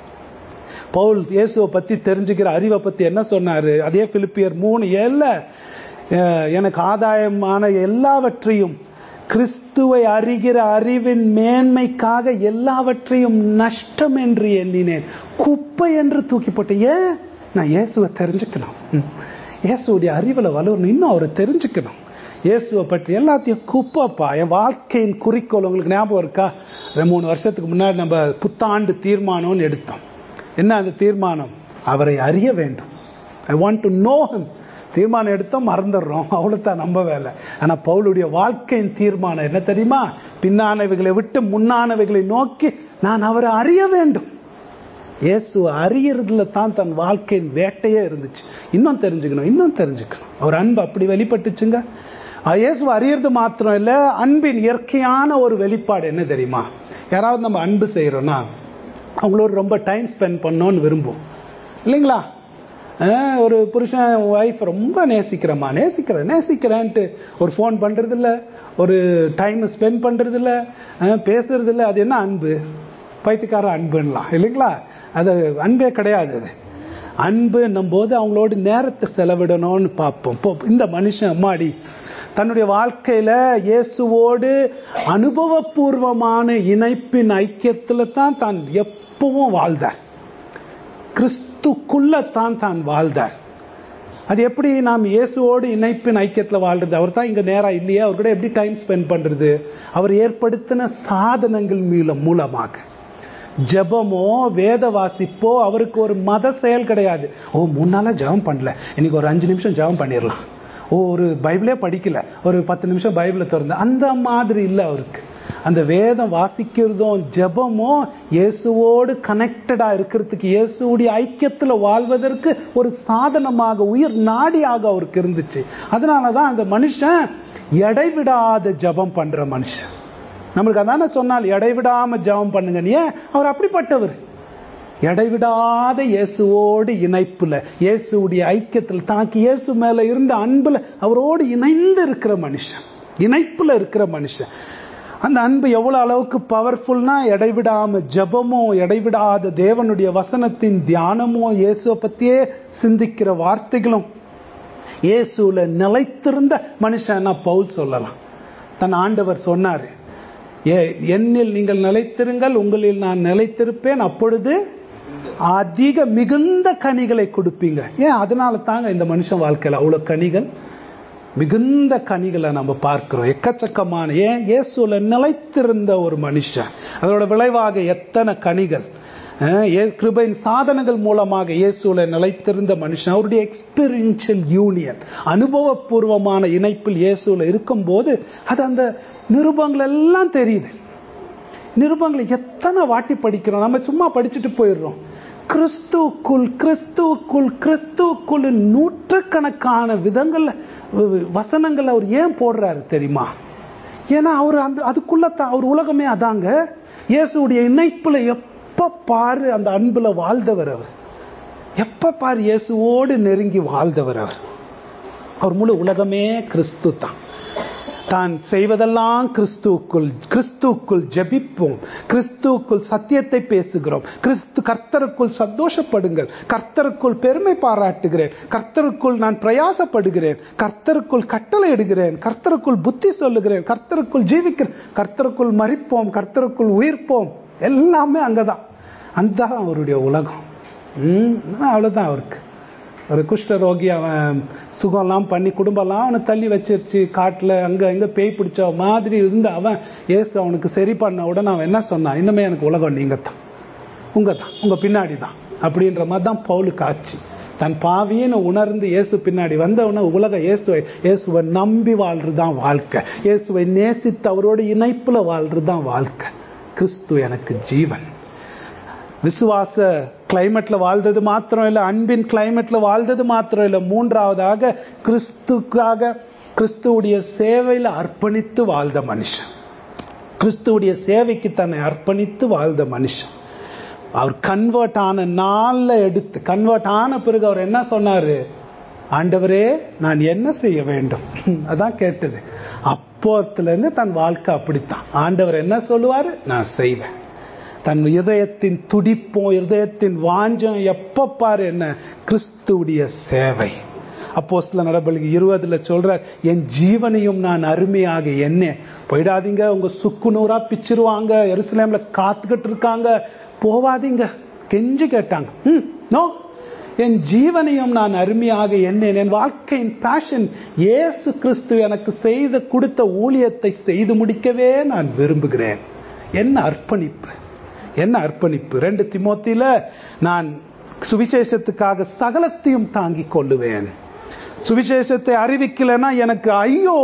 பவுல் இயேசுவை பத்தி தெரிஞ்சுக்கிற அறிவை பத்தி என்ன சொன்னாரு அதே பிலிப்பியர் மூணு ஏழுல அஹ், எனக்கு ஆதாயமான எல்லாவற்றையும் கிறிஸ்துவை அறிகிற அறிவின் மேன்மைக்காக எல்லாவற்றையும் நஷ்டம் என்று எண்ணினேன் குப்பை என்று தூக்கி போட்டேன் ஏன் நான் இயேசுவை தெரிஞ்சுக்கணும் ம். இயேசுடைய அறிவுல வளரணும் இன்னும் அவரை தெரிஞ்சுக்கணும் இயேசுவை பற்றி எல்லாத்தையும் குப்பப்பா என் வாழ்க்கையின் குறிக்கோள் உங்களுக்கு ஞாபகம் இருக்கா ரெண்டு மூணு வருஷத்துக்கு முன்னாடி நம்ம புத்தாண்டு தீர்மானம்னு எடுத்தோம் என்ன அந்த தீர்மானம் அவரை அறிய வேண்டும் I want to know him தீர்மானம் எடுத்தோம் மறந்துடுறோம் அவ்வளவுதான் நம்ப வேலை ஆனா பவுலுடைய வாழ்க்கையின் தீர்மானம் என்ன தெரியுமா பின்னானவைகளை விட்டு முன்னானவைகளை நோக்கி நான் அவரை அறிய வேண்டும் இயேசு அறியறதுல தான் தன் வாழ்க்கையின் வேட்டையே இருந்துச்சு இன்னும் தெரிஞ்சுக்கணும் இன்னும் தெரிஞ்சுக்கணும் அவர் அன்பு அப்படி வெளிப்பட்டுச்சுங்க அஹ் இயேசு அறியறது மாத்திரம் இல்ல அன்பின் இயற்கையான ஒரு வெளிப்பாடு என்ன தெரியுமா யாராவது நம்ம அன்பு செய்யறோம்னா அவங்களோட ரொம்ப டைம் ஸ்பெண்ட் பண்ணோம்னு விரும்புவோம் இல்லைங்களா அஹ் ஒரு புருஷன் ஒய்ஃப் ரொம்ப நேசிக்கிறேம்மா நேசிக்கிறேன் நேசிக்கிறேன்ட்டு ஒரு ஃபோன் பண்றது இல்ல ஒரு டைம் ஸ்பெண்ட் பண்றது இல்ல அஹ் பேசுறது இல்ல அது என்ன அன்பு பைத்தியக்கார அன்புன்னலாம் இல்லைங்களா அது அன்பே கிடையாது அது அன்புன்னும் போது அவங்களோட நேரத்தை செலவிடணும்னு பார்ப்போம் இப்போ இந்த மனுஷன் அம்மாடி தன்னுடைய வாழ்க்கையில இயேசுவோடு அனுபவபூர்வமான இணைப்பின் ஐக்கியத்துல தான் தான் எப்பவும் வாழ்ந்தார் கிறிஸ்துக்குள்ளத்தான் தான் வாழ்ந்தார் அது எப்படி நாம் இயேசுவோடு இணைப்பின் ஐக்கியத்துல வாழ்றது அவர் தான் இங்க நேரா இல்லையே அவர் கூட எப்படி டைம் ஸ்பெண்ட் பண்றது அவர் ஏற்படுத்தின சாதனங்கள் மூலம் மூலமாக ஜெபமோ வேத வாசிப்போ அவருக்கு ஒரு மத செயல் கிடையாது ஓ மூணு நாளா ஜெபம் பண்ணல இன்னைக்கு ஒரு அஞ்சு நிமிஷம் ஜெபம் பண்ணிடலாம் ஓ ஒரு பைபிளே படிக்கல ஒரு பத்து நிமிஷம் பைபிளை திறந்து அந்த மாதிரி இல்லை அவருக்கு அந்த வேதம் வாசிக்கிறதும் ஜெபமும் இயேசுவோடு கனெக்டடா இருக்கிறதுக்கு இயேசுடைய ஐக்கியத்துல வாழ்வதற்கு ஒரு சாதனமாக உயிர் நாடியாக அவருக்கு இருந்துச்சு அதனாலதான் அந்த மனுஷன் எடைவிடாத ஜெபம் பண்ற மனுஷன் நம்மளுக்கு அதான சொன்னால் எடைவிடாம ஜெபம் பண்ணுங்க நீ ஏன் அவர் அப்படிப்பட்டவர் எடைவிடாத இயேசுவோடு இணைப்புல இயேசுடைய ஐக்கியத்தில் தனக்கு இயேசு மேல இருந்த அன்புல அவரோடு இணைந்து இருக்கிற மனுஷன் இணைப்புல இருக்கிற மனுஷன் அந்த அன்பு எவ்வளவு அளவுக்கு பவர்ஃபுல்னா இடைவிடாம ஜபமோ இடைவிடாத தேவனுடைய வசனத்தின் தியானமோ இயேசுவை பத்தியே சிந்திக்கிற வார்த்தைகளும் இயேசுல நிலைத்திருந்த மனுஷன் பவுல் சொல்லலாம் தன் ஆண்டவர் சொன்னாரு ஏ என்னில் நீங்கள் நிலைத்திருங்கள் உங்களில் நான் நிலைத்திருப்பேன் அப்பொழுது அதிக மிகுந்த கனிகளை கொடுப்பீங்க ஏன் அதனால தாங்க இந்த மனுஷன் வாழ்க்கையில அவ்வளவு கனிகள் மிகுந்த கனிகளை நம்ம பார்க்கிறோம் எக்கச்சக்கமான ஏன் இயேசுல நிலைத்திருந்த ஒரு மனுஷன் அதோட விளைவாக எத்தனை கனிகள் கிருபையின் சாதனங்கள் மூலமாக இயேசுல நிலைத்திருந்த மனுஷன் அவருடைய எக்ஸ்பீரியன்ஷியல் யூனியன் அனுபவபூர்வமான இணைப்பில் இயேசுல இருக்கும் போது அது அந்த நிருபங்கள் எல்லாம் தெரியுது நிருபங்களை எத்தனை வாட்டி படிக்கிறோம் நம்ம சும்மா படிச்சுட்டு போயிடுறோம் கிறிஸ்துக்குள் கிறிஸ்துக்குள் கிறிஸ்துக்குள் நூற்றுக்கணக்கான விதங்கள்ல வசனங்கள் அவர் ஏன் போடுறாரு தெரியுமா ஏன்னா அவர் அந்த அதுக்குள்ள அவர் உலகமே அதாங்க இயேசுடைய இணைப்புல எப்ப பாரு அந்த அன்புல வாழ்ந்தவர் அவர் எப்ப பாரு இயேசுவோடு நெருங்கி வாழ்ந்தவர் அவர் அவர் முழு உலகமே கிறிஸ்து தான் தான் செய்வதெல்லாம் கிறிஸ்துக்குள் கிறிஸ்துக்குள் ஜபிப்போம் கிறிஸ்துக்குள் சத்தியத்தை பேசுகிறோம் கிறிஸ்து கர்த்தருக்குள் சந்தோஷப்படுங்கள் கர்த்தருக்குள் பெருமை பாராட்டுகிறேன் கர்த்தருக்குள் நான் பிரயாசப்படுகிறேன் கர்த்தருக்குள் கட்டளை இடுகிறேன் கர்த்தருக்குள் புத்தி சொல்லுகிறேன் கர்த்தருக்குள் ஜீவிக்கிறேன் கர்த்தருக்குள் மறிப்போம் கர்த்தருக்குள் உயிர்ப்போம் எல்லாமே அங்கதான் அந்த அவருடைய உலகம் உம் அவ்வளவுதான் அவருக்கு ஒரு குஷ்டரோகி அவன் சுகம்லாம் பண்ணி குடும்பம்லாம் அவனை தள்ளி வச்சிருச்சு காட்டில் அங்கே எங்கே பேய் பிடிச்ச மாதிரி இருந்து அவன் ஏசு அவனுக்கு சரி பண்ண உடனே அவன் என்ன சொன்னான் இன்னுமே எனக்கு உலகம் நீங்க தான் உங்க தான் உங்க பின்னாடி தான் அப்படின்ற மாதிரி தான் பவுலுக்கு ஆச்சு தன் பாவின்னு உணர்ந்து இயேசு பின்னாடி வந்தவன உலக இயேசுவை இயேசுவை நம்பி வாழ்றதுதான் வாழ்க்கை இயேசுவை நேசித்து அவரோட இணைப்புல வாழ்றதுதான் வாழ்க்கை கிறிஸ்து எனக்கு ஜீவன் விசுவாச கிளைமேட்ல வாழ்ந்தது மாத்திரம் இல்ல அன்பின் கிளைமேட்ல வாழ்ந்தது மாத்திரம் இல்ல மூன்றாவதாக கிறிஸ்துக்காக கிறிஸ்துவுடைய சேவையில அர்ப்பணித்து வாழ்ந்த மனுஷன் கிறிஸ்துவுடைய சேவைக்கு தன்னை அர்ப்பணித்து வாழ்ந்த மனுஷன் அவர் கன்வெர்ட் ஆன நாள்ல எடுத்து கன்வெர்ட் ஆன பிறகு அவர் என்ன சொன்னாரு ஆண்டவரே நான் என்ன செய்ய வேண்டும் அதான் கேட்டது அப்போத்துல இருந்து தன் வாழ்க்கை அப்படித்தான் ஆண்டவர் என்ன சொல்லுவாரு நான் செய்வேன் தன் இதயத்தின் துடிப்பும் இதயத்தின் வாஞ்சம் எப்ப பாரு என்ன கிறிஸ்துவுடைய சேவை அப்போ சில நடவடிக்கை இருபதுல சொல்றார் என் ஜீவனையும் நான் அருமையாக என்ன போயிடாதீங்க உங்க சுக்கு நூறா பிச்சிருவாங்க எருசலேம்ல காத்துக்கிட்டு இருக்காங்க போவாதீங்க கெஞ்சு கேட்டாங்க ம் நோ என் ஜீவனையும் நான் அருமையாக எண்ணேன் என் வாழ்க்கையின் பேஷன் ஏசு கிறிஸ்து எனக்கு செய்து கொடுத்த ஊழியத்தை செய்து முடிக்கவே நான் விரும்புகிறேன் என்ன அர்ப்பணிப்பு என்ன அர்ப்பணிப்பு ரெண்டு திமோத்தில நான் சுவிசேஷத்துக்காக சகலத்தையும் தாங்கிக் கொள்ளுவேன் சுவிசேஷத்தை அறிவிக்கலைன்னா எனக்கு ஐயோ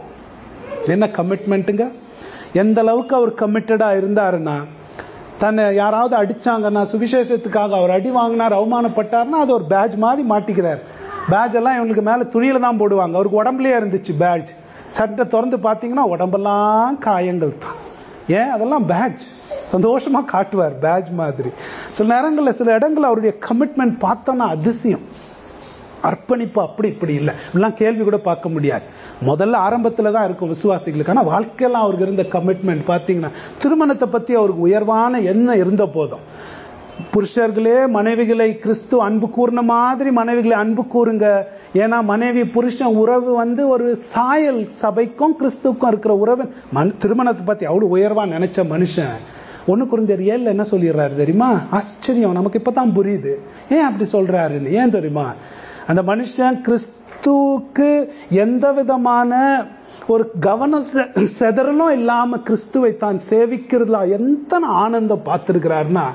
என்ன கமிட்மெண்ட்டுங்க எந்த அளவுக்கு அவர் கமிட்டடா இருந்தாருன்னா தன்னை யாராவது அடிச்சாங்கன்னா சுவிசேஷத்துக்காக அவர் அடி வாங்கினார் அவமானப்பட்டார்னா அது ஒரு பேட்ச் மாதிரி மாட்டிக்கிறார் பேட்ச் எல்லாம் இவங்களுக்கு மேல துணியில தான் போடுவாங்க அவருக்கு உடம்புலயே இருந்துச்சு பேட்ச் சட்டை திறந்து பாத்தீங்கன்னா உடம்பெல்லாம் காயங்கள் தான் ஏன் அதெல்லாம் பேட்ச் சந்தோஷமா காட்டுவார் பேட்ச் மாதிரி சில நேரங்களில் சில இடங்கள் அவருடைய கமிட்மெண்ட் பார்த்தோம்னா அதிசயம் அர்ப்பணிப்பு அப்படி இப்படி இல்லை எல்லாம் கேள்வி கூட பார்க்க முடியாது முதல்ல ஆரம்பத்துல தான் இருக்கும் விசுவாசிகளுக்கு ஆனா வாழ்க்கையெல்லாம் அவருக்கு இருந்த கமிட்மெண்ட் பார்த்தீங்கன்னா திருமணத்தை பத்தி அவருக்கு உயர்வான எண்ணம் இருந்த போதும் புருஷர்களே மனைவிகளை கிறிஸ்து அன்பு கூர்ன மாதிரி மனைவிகளை அன்பு கூறுங்க ஏன்னா மனைவி புருஷன் உறவு வந்து ஒரு சாயல் சபைக்கும் கிறிஸ்துக்கும் இருக்கிற உறவு திருமணத்தை பத்தி அவ்வளவு உயர்வா நினைச்ச மனுஷன் ஒண்ணு குறைந்த ஏழ்ல என்ன சொல்லிடுறாரு தெரியுமா ஆச்சரியம் நமக்கு இப்பதான் புரியுது ஏன் அப்படி சொல்றாருன்னு ஏன் தெரியுமா அந்த மனுஷன் கிறிஸ்துவுக்கு எந்த விதமான ஒரு கவன செதறலும் இல்லாம கிறிஸ்துவை தான் சேவிக்கிறதுல எந்த ஆனந்தம் பார்த்திருக்கிறாருன்னா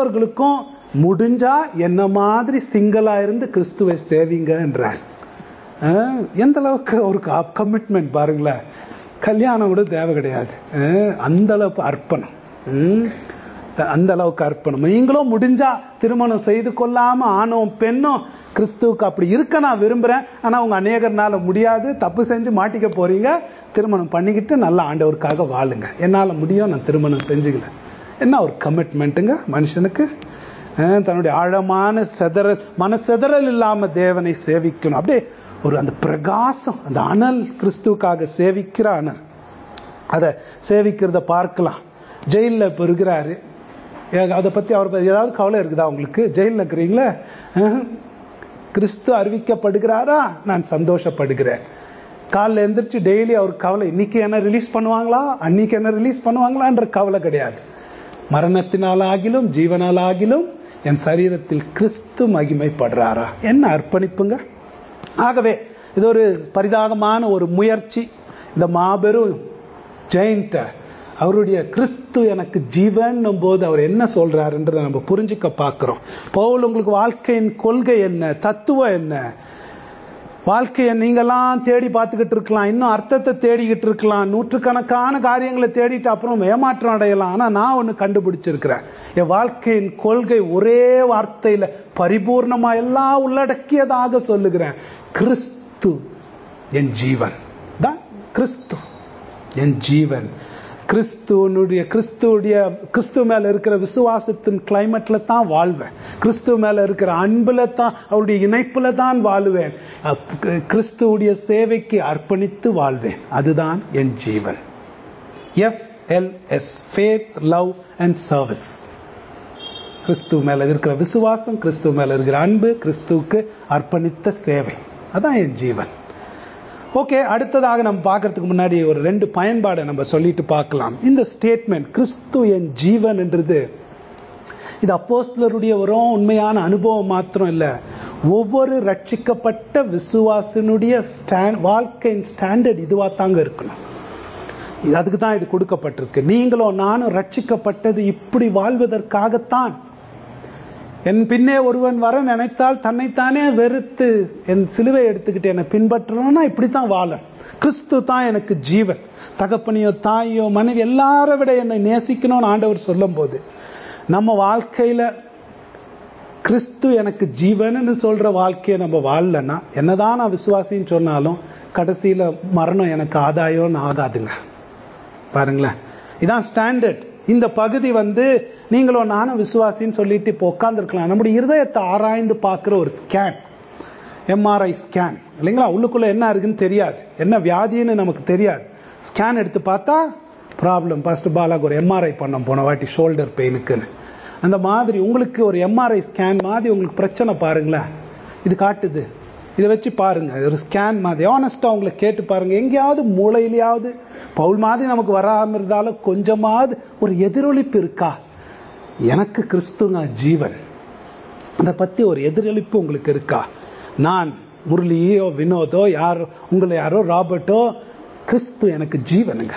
மற்றவர்களுக்கும் முடிஞ்சா என்ன மாதிரி சிங்களா இருந்து கிறிஸ்துவை சேவிங்க என்றார் அஹ், எந்த அளவுக்கு ஒரு கமிட்மெண்ட் பாருங்களேன் கல்யாணம் கூட தேவை கிடையாது அஹ், அந்த அளவுக்கு அர்ப்பணம் ம். த- அந்த அளவுக்கு அர்ப்பணம் நீங்களும் முடிஞ்சா திருமணம் செய்து கொள்ளாம ஆணும் பெண்ணும் கிறிஸ்துவுக்கு அப்படி இருக்க நான் விரும்புறேன் ஆனா உங்க அநேகர்னால முடியாது தப்பு செஞ்சு மாட்டிக்க போறீங்க திருமணம் பண்ணிக்கிட்டு நல்ல ஆண்டவருக்காக வாழுங்க என்னால முடியும் நான் திருமணம் செஞ்சுக்கல என்ன ஒரு கமிட்மெண்ட்டுங்க மனுஷனுக்கு அஹ், தன்னுடைய ஆழமான செதறல் மன செதறல் இல்லாம தேவனை சேவிக்கணும் அப்படியே ஒரு அந்த பிரகாசம் அந்த அனல் கிறிஸ்துவுக்காக சேவிக்கிற அனல் அதை சேவிக்கிறத பார்க்கலாம் ஜெயிலில் இப்போ இருக்கிறாரு ஏ- அதை பற்றி அவர் பத்தி ஏதாவது கவலை இருக்குதா உங்களுக்கு ஜெயிலில் இருக்கிறீங்களா அஹ். கிறிஸ்து அறிவிக்கப்படுகிறாரா நான் சந்தோஷப்படுகிறேன் காலைல எந்திரிச்சு டெய்லி அவர் கவலை இன்னைக்கு என்ன ரிலீஸ் பண்ணுவாங்களா அன்னைக்கு என்ன ரிலீஸ் பண்ணுவாங்களான்ற கவலை கிடையாது மரணத்தினால் ஆகிலும் ஜீவனால் ஆகிலும் என் சரீரத்தில் கிறிஸ்து மகிமைப்படுறாரா என்ன அர்ப்பணிப்புங்க ஆகவே இது ஒரு பரிதாகமான ஒரு முயற்சி இந்த மாபெரும் ஜெயின்ட்ட அவருடைய கிறிஸ்து எனக்கு ஜீவன் போது அவர் என்ன சொல்றாருன்றதை நம்ம புரிஞ்சுக்க பார்க்கிறோம் பவுல் உங்களுக்கு வாழ்க்கையின் கொள்கை என்ன தத்துவம் என்ன வாழ்க்கையை நீங்கெல்லாம் தேடி பார்த்துக்கிட்டு இருக்கலாம் இன்னும் அர்த்தத்தை தேடிக்கிட்டு இருக்கலாம் நூற்றுக்கணக்கான காரியங்களை தேடிட்டு அப்புறம் ஏமாற்றம் அடையலாம் ஆனா நான் ஒண்ணு கண்டுபிடிச்சிருக்கிறேன் என் வாழ்க்கையின் கொள்கை ஒரே வார்த்தையில பரிபூர்ணமா எல்லாம் உள்ளடக்கியதாக சொல்லுகிறேன் கிறிஸ்து என் ஜீவன் தான் கிறிஸ்து என் ஜீவன் கிறிஸ்துவனுடைய கிறிஸ்துவுடைய கிறிஸ்து மேல இருக்கிற விசுவாசத்தின் கிளைமேட்ல தான் வாழ்வேன் கிறிஸ்துவ மேல இருக்கிற அன்புல தான் அவருடைய இணைப்புல தான் வாழுவேன் அப்- கிறிஸ்துவுடைய சேவைக்கு அர்ப்பணித்து வாழ்வேன் அதுதான் என் ஜீவன் F L S faith love and service கிறிஸ்துவ மேல இருக்கிற விசுவாசம் கிறிஸ்துவ மேல இருக்கிற அன்பு கிறிஸ்துவுக்கு அர்ப்பணித்த சேவை அதான் என் ஜீவன் ஓகே அடுத்ததாக நம்ம பார்க்கறதுக்கு முன்னாடி ஒரு ரெண்டு பயன்பாடை நம்ம சொல்லிட்டு பார்க்கலாம் இந்த ஸ்டேட்மெண்ட் கிறிஸ்து என் ஜீவன் என்றது இது அப்போஸ்தலருடைய ஒரு உண்மையான அனுபவம் மாத்திரம் இல்ல ஒவ்வொரு ரட்சிக்கப்பட்ட விசுவாசனுடைய ஸ்டாண்ட் வாழ்க்கையின் ஸ்டாண்டர்ட் இதுவா தாங்க இருக்கணும் இது அதுக்கு தான் இது கொடுக்கப்பட்டிருக்கு நீங்களும் நானும் ரட்சிக்கப்பட்டது இப்படி வாழ்வதற்காகத்தான் என் பின்னே ஒருவன் வர நினைத்தால் தன்னைத்தானே வெறுத்து என் சிலுவை எடுத்துக்கிட்டு என்னை பின்பற்றணும்னா இப்படித்தான் வாழணும் கிறிஸ்து தான் எனக்கு ஜீவன் தகப்பனையோ தாயோ மனைவி எல்லாரை விட என்னை நேசிக்கணும்னு ஆண்டவர் சொல்லும் போது நம்ம வாழ்க்கையில கிறிஸ்து எனக்கு ஜீவன்னு சொல்ற வாழ்க்கையை நம்ம வாழலன்னா என்னதான் நான் விசுவாசின்னு சொன்னாலும் கடைசியில மரணம் எனக்கு ஆதாயம்னு ஆகாதுங்க பாருங்களேன் இதான் ஸ்டாண்டர்ட் இந்த பகுதி வந்து நீங்களும் நானும் விசுவாசின்னு சொல்லிட்டு இப்போ உட்காந்துருக்கலாம் நம்முடைய இருதயத்தை ஆராய்ந்து பார்க்குற ஒரு ஸ்கேன் எம்ஆர்ஐ ஸ்கேன் இல்லைங்களா உள்ளுக்குள்ள என்ன இருக்குன்னு தெரியாது என்ன வியாதின்னு நமக்கு தெரியாது ஸ்கேன் எடுத்து பார்த்தா ப்ராப்ளம் ஃபர்ஸ்ட் பாலாக்கு ஒரு எம்ஆர்ஐ பண்ணோம் போன வாட்டி ஷோல்டர் பெயினுக்குன்னு அந்த மாதிரி உங்களுக்கு ஒரு எம்ஆர்ஐ ஸ்கேன் மாதிரி உங்களுக்கு பிரச்சனை பாருங்களேன் இது காட்டுது இதை வச்சு பாருங்க ஒரு ஸ்கேன் மாதிரி ஆனஸ்டா உங்களை கேட்டு பாருங்க எங்கேயாவது மூளையிலேயாவது பவுல் மாதிரி நமக்கு வராம இருந்தாலும் கொஞ்சமாவது ஒரு எதிரொலிப்பு இருக்கா எனக்கு கிறிஸ்துவ ஜீவன் அதை பத்தி ஒரு எதிரொலிப்பு உங்களுக்கு இருக்கா நான் முரளியோ வினோதோ யாரோ உங்களை யாரோ ராபர்ட்டோ கிறிஸ்து எனக்கு ஜீவனுங்க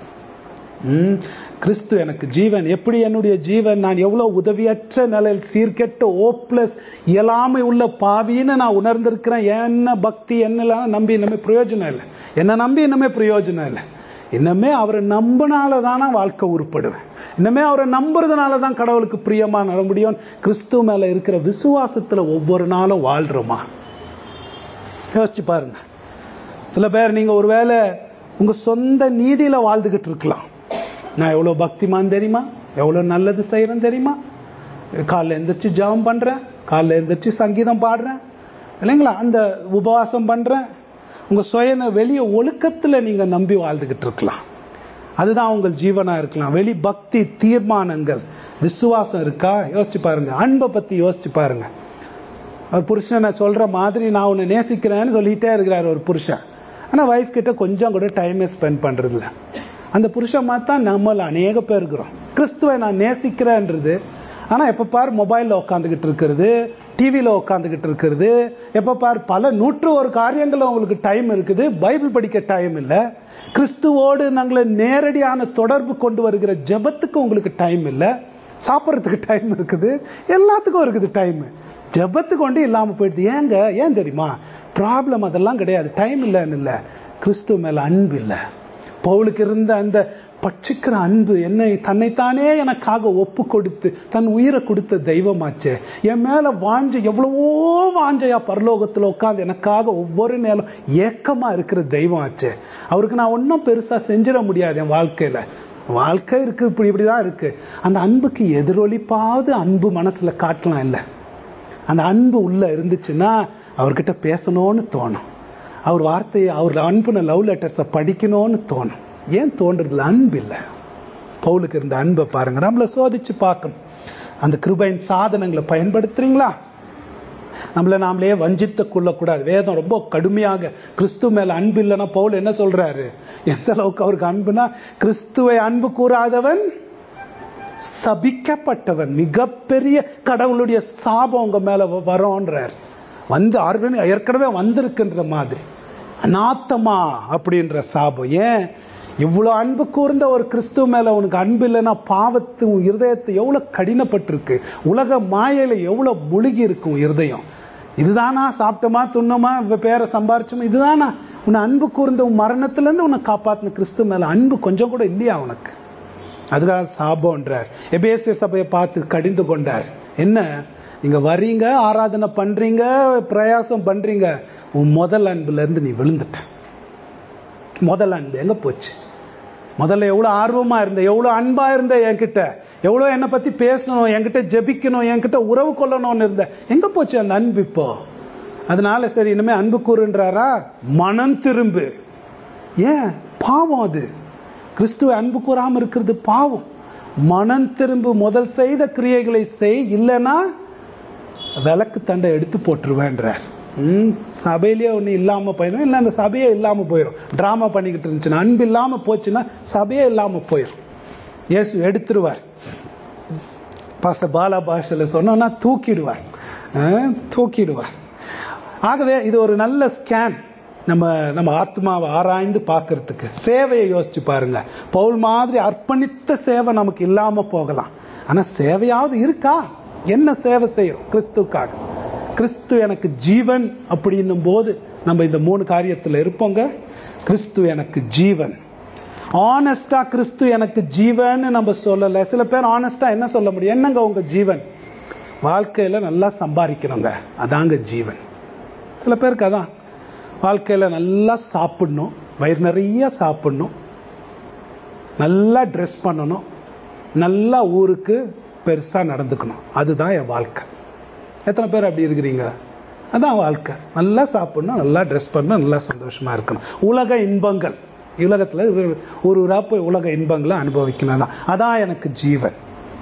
ம், கிறிஸ்து எனக்கு ஜீவன் எப்படி என்னுடைய ஜீவன் நான் எவ்வளவு உதவியற்ற நிலையில் சீர்கெட்ட ஓப்லஸ் இயலாமை உள்ள பாவின்னு நான் உணர்ந்திருக்கிறேன் என்ன பக்தி என்னலாம் நம்பி இன்னமே பிரயோஜனம் இல்லை என்ன நம்பி இன்னமே பிரயோஜனம் இல்லை இன்னமே அவரை நம்பினால தான் நான் வாழ்க்கை உருப்படுவேன் இன்னமே அவரை நம்புறதுனால தான் கடவுளுக்கு பிரியமா நட முடியும் கிறிஸ்துவ மேல இருக்கிற விசுவாசத்துல ஒவ்வொரு நாளும் வாழ்றோமா யோசிச்சு பாருங்க சில பேர் நீங்க ஒருவேளை உங்க சொந்த நீதியில வாழ்ந்துகிட்டு இருக்கலாம் நான் எவ்வளவு பக்திமான் தெரியுமா எவ்வளவு நல்லது செய்யறேன் தெரியுமா காலைல எந்திரிச்சு ஜெபம் பண்றேன் காலைல எந்திரிச்சு சங்கீதம் பாடுறேன் இல்லைங்களா அந்த உபவாசம் பண்றேன் உங்க சுயன வெளிய ஒழுக்கத்துல நீங்க நம்பி வாழ்ந்துகிட்டு இருக்கலாம் அதுதான் உங்கள் ஜீவனா இருக்கலாம் வெளி பக்தி தீர்மானங்கள் விசுவாசம் இருக்கா யோசிச்சு பாருங்க அன்பை பத்தி யோசிச்சு பாருங்க ஒரு புருஷனை சொல்ற மாதிரி நான் உன்னை நேசிக்கிறேன்னு சொல்லிட்டே இருக்கிறார் ஒரு புருஷன் ஆனா வைஃப் கிட்ட கொஞ்சம் கூட டைமே ஸ்பெண்ட் பண்றது இல்ல அந்த புருஷன் மாதிரி தான் நம்மள அநேக பேர் இருக்கிறோம் கிறிஸ்துவை நான் நேசிக்கிறேன்றது ஆனா எப்ப பார் மொபைல்ல உட்காந்துக்கிட்டு இருக்கிறது டிவியில உட்காந்துக்கிட்டு இருக்கிறது எப்ப பார் பல நூற்று ஒரு காரியங்கள் உங்களுக்கு டைம் இருக்குது பைபிள் படிக்க டைம் இல்ல கிறிஸ்துவோடு நாங்களை நேரடியான தொடர்பு கொண்டு வருகிற ஜெபத்துக்கு உங்களுக்கு டைம் இல்ல சாப்பிட்றதுக்கு டைம் இருக்குது எல்லாத்துக்கும் இருக்குது டைம் ஜெபத்துக்கு கொண்டு இல்லாம போயிடுது ஏங்க ஏன் தெரியுமா ப்ராப்ளம் அதெல்லாம் கிடையாது டைம் இல்லைன்னு இல்லை கிறிஸ்துவ மேல அன்பு இல்லை பவுலுக்கு இருந்த அந்த பட்சிக்கிற அன்பு என்னை தன்னைத்தானே எனக்காக ஒப்பு கொடுத்து தன் உயிரை கொடுத்த தெய்வமாச்சே என் மேல வாஞ்ச எவ்வளவோ வாஞ்சையா பரலோகத்துல உட்காந்து எனக்காக ஒவ்வொரு நேரம் ஏக்கமா இருக்கிற தெய்வம் ஆச்சே அவருக்கு நான் ஒன்றும் பெருசா செஞ்சிட முடியாது என் வாழ்க்கையில வாழ்க்கை இருக்கு இப்படி இப்படிதான் இருக்கு அந்த அன்புக்கு எதிரொலிப்பாவது அன்பு மனசுல காட்டலாம் இல்லை அந்த அன்பு உள்ள இருந்துச்சுன்னா அவர்கிட்ட பேசணும்னு தோணும் அவர் வார்த்தையை அவர் அனுப்பின லவ் லெட்டர்ஸை படிக்கணும்னு தோணும் ஏன் தோன்றதுல அன்பு இல்லை பவுலுக்கு இருந்த அன்பை பாருங்க நம்மள சோதிச்சு பார்க்கணும் அந்த கிருபையின் சாதனங்களை பயன்படுத்துறீங்களா நம்மள நாமளே வஞ்சித்து கொள்ளக்கூடாது வேதம் ரொம்ப கடுமையாக கிறிஸ்து மேல அன்பு இல்லைன்னா பவுல் என்ன சொல்றாரு எந்த அளவுக்கு அவருக்கு அன்புனா கிறிஸ்துவை அன்பு கூறாதவன் சபிக்கப்பட்டவன் மிகப்பெரிய கடவுளுடைய சாபம் உங்க மேல வரோன்றார் வந்து ஆர்வனி ஏற்கனவே வந்திருக்குன்ற மாதிரி அநாத்தமா அப்படின்ற சாபம் ஏன் இவ்வளவு அன்பு கூர்ந்த ஒரு கிறிஸ்துவ மேல உனக்கு அன்பு இல்லைன்னா பாவத்து உன் இருதயத்தை எவ்வளவு கடினப்பட்டிருக்கு உலக மாயையில எவ்வளவு முழுகி இருக்கும் இருதயம் இதுதானா சாப்பிட்டோமா துண்ணோமா பேரை சம்பாரிச்சோமா இதுதானா உன்னை அன்பு கூர்ந்த உன் மரணத்துல இருந்து உன்னை காப்பாத்தின கிறிஸ்து மேல அன்பு கொஞ்சம் கூட இல்லையா உனக்கு அதுக்காக சாபம்ன்றார் எபேசியர் சபையை பார்த்து கடிந்து கொண்டார் என்ன நீங்க வரீங்க ஆராதனை பண்றீங்க பிரயாசம் பண்றீங்க உன் முதல் அன்புல இருந்து நீ விழுந்துட்ட முதல் அன்பு எங்க போச்சு முதல்ல எவ்வளவு ஆர்வமா இருந்த எவ்வளவு அன்பா இருந்த என்கிட்ட எவ்வளவு என்னை பத்தி பேசணும் என்கிட்ட ஜெபிக்கணும் என்கிட்ட உறவு கொள்ளணும்னு இருந்த எங்க போச்சு அந்த அன்பு இப்போ அதனால சரி இனிமே அன்பு கூறுன்றாரா மனம் திரும்பு ஏன் பாவம் அது கிறிஸ்துவ அன்பு கூறாம இருக்கிறது பாவம் மனம் திரும்பு முதல் செய்த கிரியைகளை செய் இல்லைன்னா விளக்கு தண்டை எடுத்து போட்டுருவேன்றார் ம் சபையிலேயே ஒன்று இல்லாம போயிடும் இல்லை அந்த சபையே இல்லாம போயிடும் டிராமா பண்ணிக்கிட்டு இருந்துச்சுன்னா அன்பு இல்லாம போச்சுன்னா சபையே இல்லாம போயிடும் இயேசு எடுத்துருவார் பாஸ்டர் பாலா பாஷையில சொன்னோம்னா தூக்கிடுவார் தூக்கிடுவார் ஆகவே இது ஒரு நல்ல ஸ்கேன் நம்ம நம்ம ஆத்மாவை ஆராய்ந்து பார்க்கறதுக்கு சேவையை யோசிச்சு பாருங்க பவுல் மாதிரி அர்ப்பணித்த சேவை நமக்கு இல்லாம போகலாம் ஆனா சேவையாவது இருக்கா என்ன சேவை செய்யறோம் கிறிஸ்துக்காக கிறிஸ்து எனக்கு ஜீவன் அப்படின்னும் போது நம்ம இந்த மூணு காரியத்துல இருப்போங்க கிறிஸ்து எனக்கு ஜீவன் ஆனஸ்டா கிறிஸ்து எனக்கு ஜீவன் நம்ம சொல்லல சில பேர் ஆனஸ்டா என்ன சொல்ல முடியும் என்னங்க உங்க ஜீவன் வாழ்க்கையில நல்லா சம்பாதிக்கணுங்க அதாங்க ஜீவன் சில பேருக்கு அதான் வாழ்க்கையில நல்லா சாப்பிடணும் வயிறு நிறைய சாப்பிடணும் நல்லா ட்ரெஸ் பண்ணணும் நல்லா ஊருக்கு பெருசா நடந்துக்கணும் அதுதான் என் வாழ்க்கை எத்தனை பேர் அப்படி இருக்கிறீங்க அதான் வாழ்க்கை நல்லா சாப்பிடணும் நல்லா ட்ரெஸ் பண்ணணும் நல்லா சந்தோஷமா இருக்கணும் உலக இன்பங்கள் உலகத்துல ஒரு ஊரா போய் உலக இன்பங்களை அனுபவிக்கணும் தான் அதான் எனக்கு ஜீவன்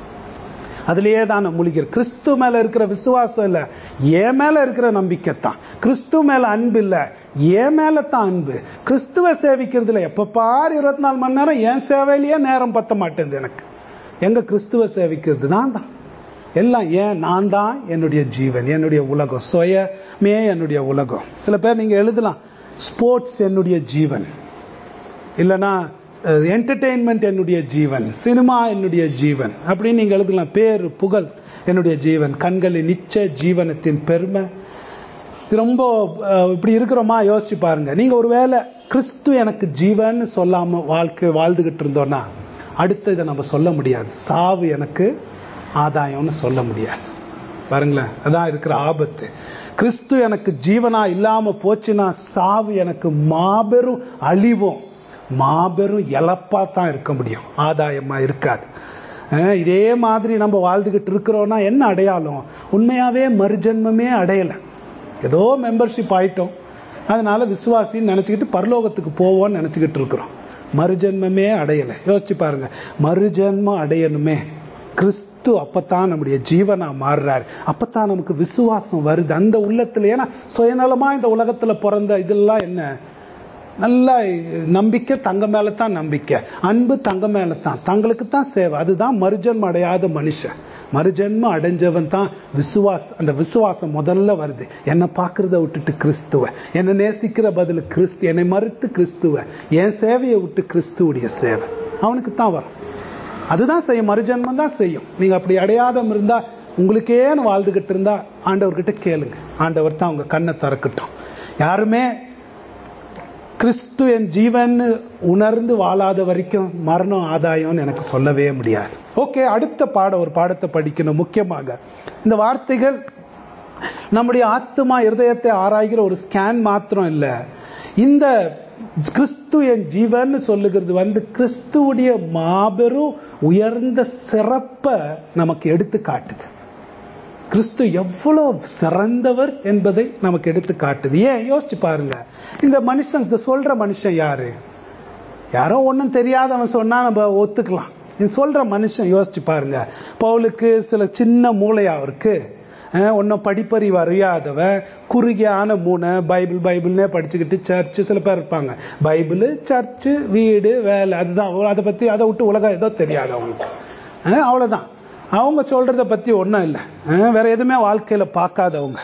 அதுலயே தான் நான் முழிக்கிறேன் கிறிஸ்து மேல இருக்கிற விசுவாசம் இல்ல என் மேல இருக்கிற நம்பிக்கை தான் கிறிஸ்து மேல அன்பு இல்ல என் மேல தான் அன்பு கிறிஸ்துவ சேவிக்கிறதுல எப்ப பாரு இருபத்தி நாலு மணி நேரம் என் சேவையிலேயே நேரம் பத்த மாட்டேங்குது எனக்கு எங்க கிறிஸ்துவ சேவிக்கிறது தான் தான் எல்லாம் ஏன் நான் தான் என்னுடைய ஜீவன் என்னுடைய உலகம் சுயமே என்னுடைய உலகம் சில பேர் நீங்க எழுதலாம் ஸ்போர்ட்ஸ் என்னுடைய ஜீவன் இல்லைன்னா என்டர்டெயின்மெண்ட் என்னுடைய ஜீவன் சினிமா என்னுடைய ஜீவன் அப்படின்னு நீங்க எழுதலாம் பேர் புகழ் என்னுடைய ஜீவன் கண்களின் நிச்ச ஜீவனத்தின் பெருமை இது ரொம்ப இப்படி இருக்கிறோமா யோசிச்சு பாருங்க நீங்க ஒருவேளை கிறிஸ்து எனக்கு ஜீவன் சொல்லாம வாழ்க்கை வாழ்ந்துகிட்டு இருந்தோம்னா அடுத்து இதை நம்ம சொல்ல முடியாது சாவு எனக்கு ஆதாயம்னு சொல்ல முடியாது பாருங்களேன் அதான் இருக்கிற ஆபத்து கிறிஸ்து எனக்கு ஜீவனா இல்லாம போச்சுன்னா சாவு எனக்கு மாபெரும் அழிவும் மாபெரும் இழப்பா தான் இருக்க முடியும் ஆதாயமா இருக்காது இதே மாதிரி நம்ம வாழ்ந்துகிட்டு இருக்கிறோம்னா என்ன அடையாளம் உண்மையாவே மறுஜன்மமே அடையல ஏதோ மெம்பர்ஷிப் ஆயிட்டோம் அதனால விசுவாசின்னு நினைச்சுக்கிட்டு பரலோகத்துக்கு போவோம்னு நினைச்சுக்கிட்டு இருக்கிறோம் மறுஜன்மமே அடையல யோசிச்சு பாருங்க மறுஜன்மம் அடையணுமே கிறிஸ்து அப்பத்தான் நம்முடைய ஜீவனா மாறுறாரு அப்பத்தான் நமக்கு விசுவாசம் வருது அந்த உள்ளத்துல ஏன்னா சுயநலமா இந்த உலகத்துல பிறந்த இதெல்லாம் என்ன நல்ல நம்பிக்கை தங்க மேல தான் நம்பிக்கை அன்பு தங்க மேல தான் தங்களுக்கு தான் சேவை அதுதான் மறுஜன்மம் அடையாத மனுஷன் மறுஜன்மம் அடைஞ்சவன் தான் விசுவாஸ் அந்த விசுவாசம் முதல்ல வருது என்னை பார்க்கறத விட்டுட்டு கிறிஸ்துவ என்னை நேசிக்கிற பதில் கிறிஸ்து என்னை மறுத்து கிறிஸ்துவ என் சேவையை விட்டு கிறிஸ்துவுடைய சேவை அவனுக்கு தான் வரும் அதுதான் செய்யும் மறுஜன்மம் தான் செய்யும் நீங்க அப்படி அடையாதம் இருந்தா உங்களுக்கேன்னு வாழ்ந்துகிட்டு இருந்தா ஆண்டவர்கிட்ட கேளுங்க ஆண்டவர் தான் உங்க கண்ணை திறக்கட்டும் யாருமே கிறிஸ்து என் ஜீவன் உணர்ந்து வாழாத வரைக்கும் மரணம் ஆதாயம்னு எனக்கு சொல்லவே முடியாது ஓகே அடுத்த பாடம் ஒரு பாடத்தை படிக்கணும் முக்கியமாக இந்த வார்த்தைகள் நம்முடைய ஆத்மா இருதயத்தை ஆராய்கிற ஒரு ஸ்கேன் மாத்திரம் இல்ல இந்த கிறிஸ்து என் ஜீவன் சொல்லுகிறது வந்து கிறிஸ்துவுடைய மாபெரும் உயர்ந்த சிறப்பை நமக்கு எடுத்து காட்டுது கிறிஸ்து எவ்வளவு சிறந்தவர் என்பதை நமக்கு எடுத்து காட்டுது ஏன் யோசிச்சு பாருங்க இந்த மனுஷன் இந்த சொல்ற மனுஷன் யாரு யாரோ ஒன்றும் தெரியாதவன் சொன்னா நம்ம ஒத்துக்கலாம் இது சொல்ற மனுஷன் யோசிச்சு பாருங்க பவுலுக்கு சில சின்ன மூளையா இருக்கு ஒன்றும் படிப்பறிவு அறியாதவன் குறுகியான மூணை பைபிள் பைபிள்னே படிச்சுக்கிட்டு சர்ச்சு சில பேர் இருப்பாங்க பைபிள் சர்ச்சு வீடு வேலை அதுதான் அதை பத்தி அதை விட்டு உலகம் ஏதோ தெரியாது அவங்களுக்கு அவ்வளவுதான் அவங்க சொல்றத பத்தி ஒன்றும் இல்லை வேற எதுவுமே வாழ்க்கையில பார்க்காதவங்க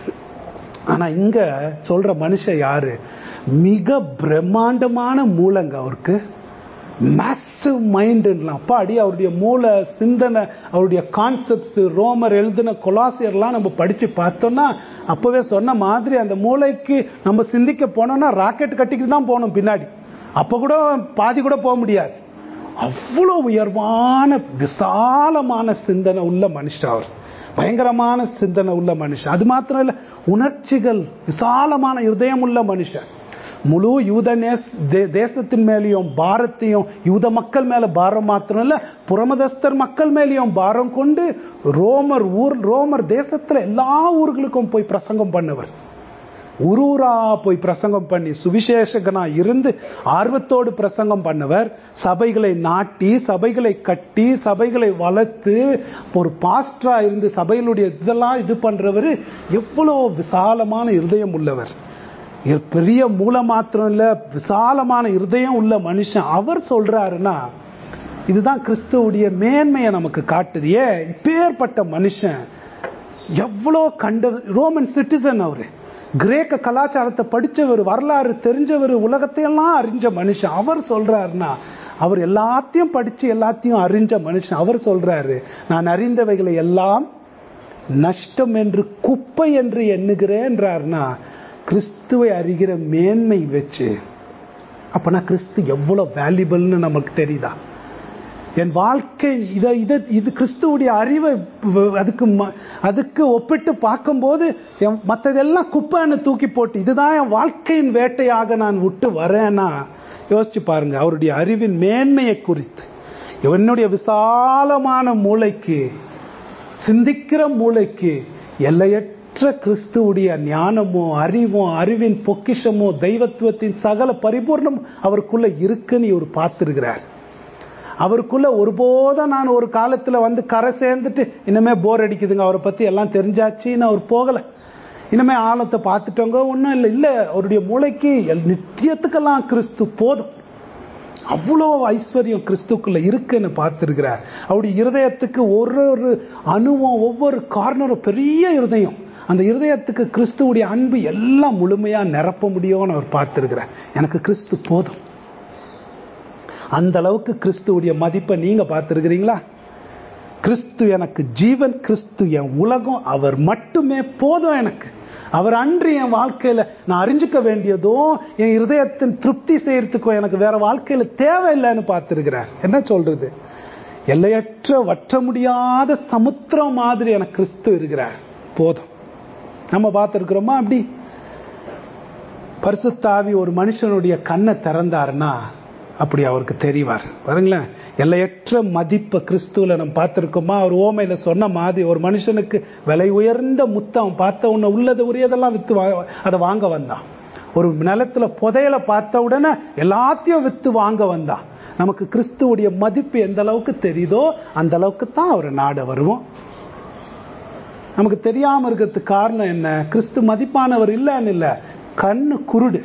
ஆனா இங்க சொல்ற மனுஷன் யாரு மிக பிரம்மாண்டமான மூலங்க அவருக்கு மேசிவ் மைண்ட்லாம் அப்பாடி அவருடைய மூளை சிந்தனை அவருடைய கான்செப்ட்ஸ் ரோமர் எழுதின கொலாசியர்லாம் நம்ம படிச்சு பார்த்தோம்னா அப்பவே சொன்ன மாதிரி அந்த மூளைக்கு நம்ம சிந்திக்க போனோம்னா ராக்கெட் கட்டிக்கிட்டு தான் போகணும் பின்னாடி அப்ப கூட பாதி கூட போக முடியாது அவ்வளவு உயர்வான விசாலமான சிந்தனை உள்ள மனுஷன் அவர் பயங்கரமான சிந்தனை உள்ள மனுஷன் அது மாத்திரம் இல்ல உணர்ச்சிகள் விசாலமான இருதயம் உள்ள மனுஷன் முழு யூத தேசத்தின் மேலேயும் பாரத்தையும் யூத மக்கள் மேல பாரம் மாத்திரம் இல்ல புறமதஸ்தர் மக்கள் மேலேயும் பாரம் கொண்டு ரோமர் ஊர் ரோமர் தேசத்துல எல்லா ஊர்களுக்கும் போய் பிரசங்கம் பண்ணவர் ஊரூரா போய் பிரசங்கம் பண்ணி சுவிசேஷகனா இருந்து ஆர்வத்தோடு பிரசங்கம் பண்ணவர் சபைகளை நாட்டி சபைகளை கட்டி சபைகளை வளர்த்து ஒரு பாஸ்டரா இருந்து சபைகளுடைய இதெல்லாம் இது பண்றவர் எவ்வளவு விசாலமான இருதயம் உள்ளவர் பெரிய மூல மாத்திரம் இல்ல விசாலமான இருதயம் உள்ள மனுஷன் அவர் சொல்றாருன்னா இதுதான் கிறிஸ்துவுடைய மேன்மையை நமக்கு காட்டுது ஏன் இப்பேற்பட்ட மனுஷன் எவ்வளோ கண்ட ரோமன் சிட்டிசன் அவரு கிரேக்க கலாச்சாரத்தை படிச்சவர் வரலாறு தெரிஞ்சவர் உலகத்தையெல்லாம் அறிஞ்ச மனுஷன் அவர் சொல்றாருன்னா அவர் எல்லாத்தையும் படிச்சு எல்லாத்தையும் அறிஞ்ச மனுஷன் அவர் சொல்றாரு நான் அறிந்தவைகளை எல்லாம் நஷ்டம் என்று குப்பை என்று எண்ணுகிறேன்றார்னா கிறிஸ்துவை அறிகிற மேன்மை வச்சு அப்பனா கிறிஸ்து எவ்வளவு வேல்யூபிள்னு நமக்கு தெரியுதா என் வாழ்க்கை இதை இதை இது கிறிஸ்துவுடைய அறிவை அதுக்கு அதுக்கு ஒப்பிட்டு பார்க்கும்போது மற்றதெல்லாம் குப்பைன்னு தூக்கி போட்டு இதுதான் என் வாழ்க்கையின் வேட்டையாக நான் விட்டு வரேன்னா யோசிச்சு பாருங்க அவருடைய அறிவின் மேன்மையை குறித்து என்னுடைய விசாலமான மூளைக்கு சிந்திக்கிற மூளைக்கு எல்லையற்ற கிறிஸ்துவுடைய ஞானமோ அறிவோ அறிவின் பொக்கிஷமோ தெய்வத்துவத்தின் சகல பரிபூர்ணம் அவருக்குள்ள இருக்குன்னு இவர் பார்த்திருக்கிறார் அவருக்குள்ள ஒருபோதும் நான் ஒரு காலத்துல வந்து கரை சேர்ந்துட்டு இனிமே போர் அடிக்குதுங்க அவரை பத்தி எல்லாம் தெரிஞ்சாச்சுன்னு அவர் போகல இனிமே ஆழத்தை பார்த்துட்டோங்க ஒன்றும் இல்லை இல்லை அவருடைய மூளைக்கு நித்தியத்துக்கெல்லாம் கிறிஸ்து போதும் அவ்வளோ ஐஸ்வர்யம் கிறிஸ்துக்குள்ள இருக்குன்னு பார்த்திருக்கிறார் அவருடைய இருதயத்துக்கு ஒரு ஒரு அணுவும் ஒவ்வொரு கார்னரும் பெரிய இருதயம் அந்த இருதயத்துக்கு கிறிஸ்துவுடைய அன்பு எல்லாம் முழுமையா நிரப்ப முடியும்னு அவர் பார்த்திருக்கிறார் எனக்கு கிறிஸ்து போதும் அந்த அளவுக்கு கிறிஸ்துவுடைய மதிப்பை நீங்க பார்த்திருக்கிறீங்களா கிறிஸ்து எனக்கு ஜீவன் கிறிஸ்து என் உலகம் அவர் மட்டுமே போதும் எனக்கு அவர் அன்று என் வாழ்க்கையில நான் அறிஞ்சுக்க வேண்டியதும் என் இருதயத்தின் திருப்தி செய்யறதுக்கும் எனக்கு வேற வாழ்க்கையில தேவையில்லைன்னு பார்த்திருக்கிறார் என்ன சொல்றது எல்லையற்ற வற்ற முடியாத சமுத்திரம் மாதிரி எனக்கு கிறிஸ்து இருக்கிறார் போதும் நம்ம பார்த்திருக்கிறோமா அப்படி பரிசுத்தாவி ஒரு மனுஷனுடைய கண்ணை திறந்தாருன்னா அப்படி அவருக்கு தெரிவார் பாருங்களேன் எல்லையற்ற மதிப்பை கிறிஸ்துவில் நம்ம பார்த்துருக்கோமா அவர் ஓமையில சொன்ன மாதிரி ஒரு மனுஷனுக்கு விலை உயர்ந்த முத்தம் பார்த்த உடனே உள்ளது உரியதெல்லாம் வித்து அதை வாங்க வந்தான் ஒரு நிலத்துல புதையல பார்த்த உடனே எல்லாத்தையும் வித்து வாங்க வந்தான் நமக்கு கிறிஸ்துவுடைய மதிப்பு எந்த அளவுக்கு தெரியுதோ அந்த அளவுக்கு தான் அவர் நாட வருவோம் நமக்கு தெரியாம இருக்கிறதுக்கு காரணம் என்ன கிறிஸ்து மதிப்பானவர் இல்லைன்னு இல்லை கண்ணு குருடு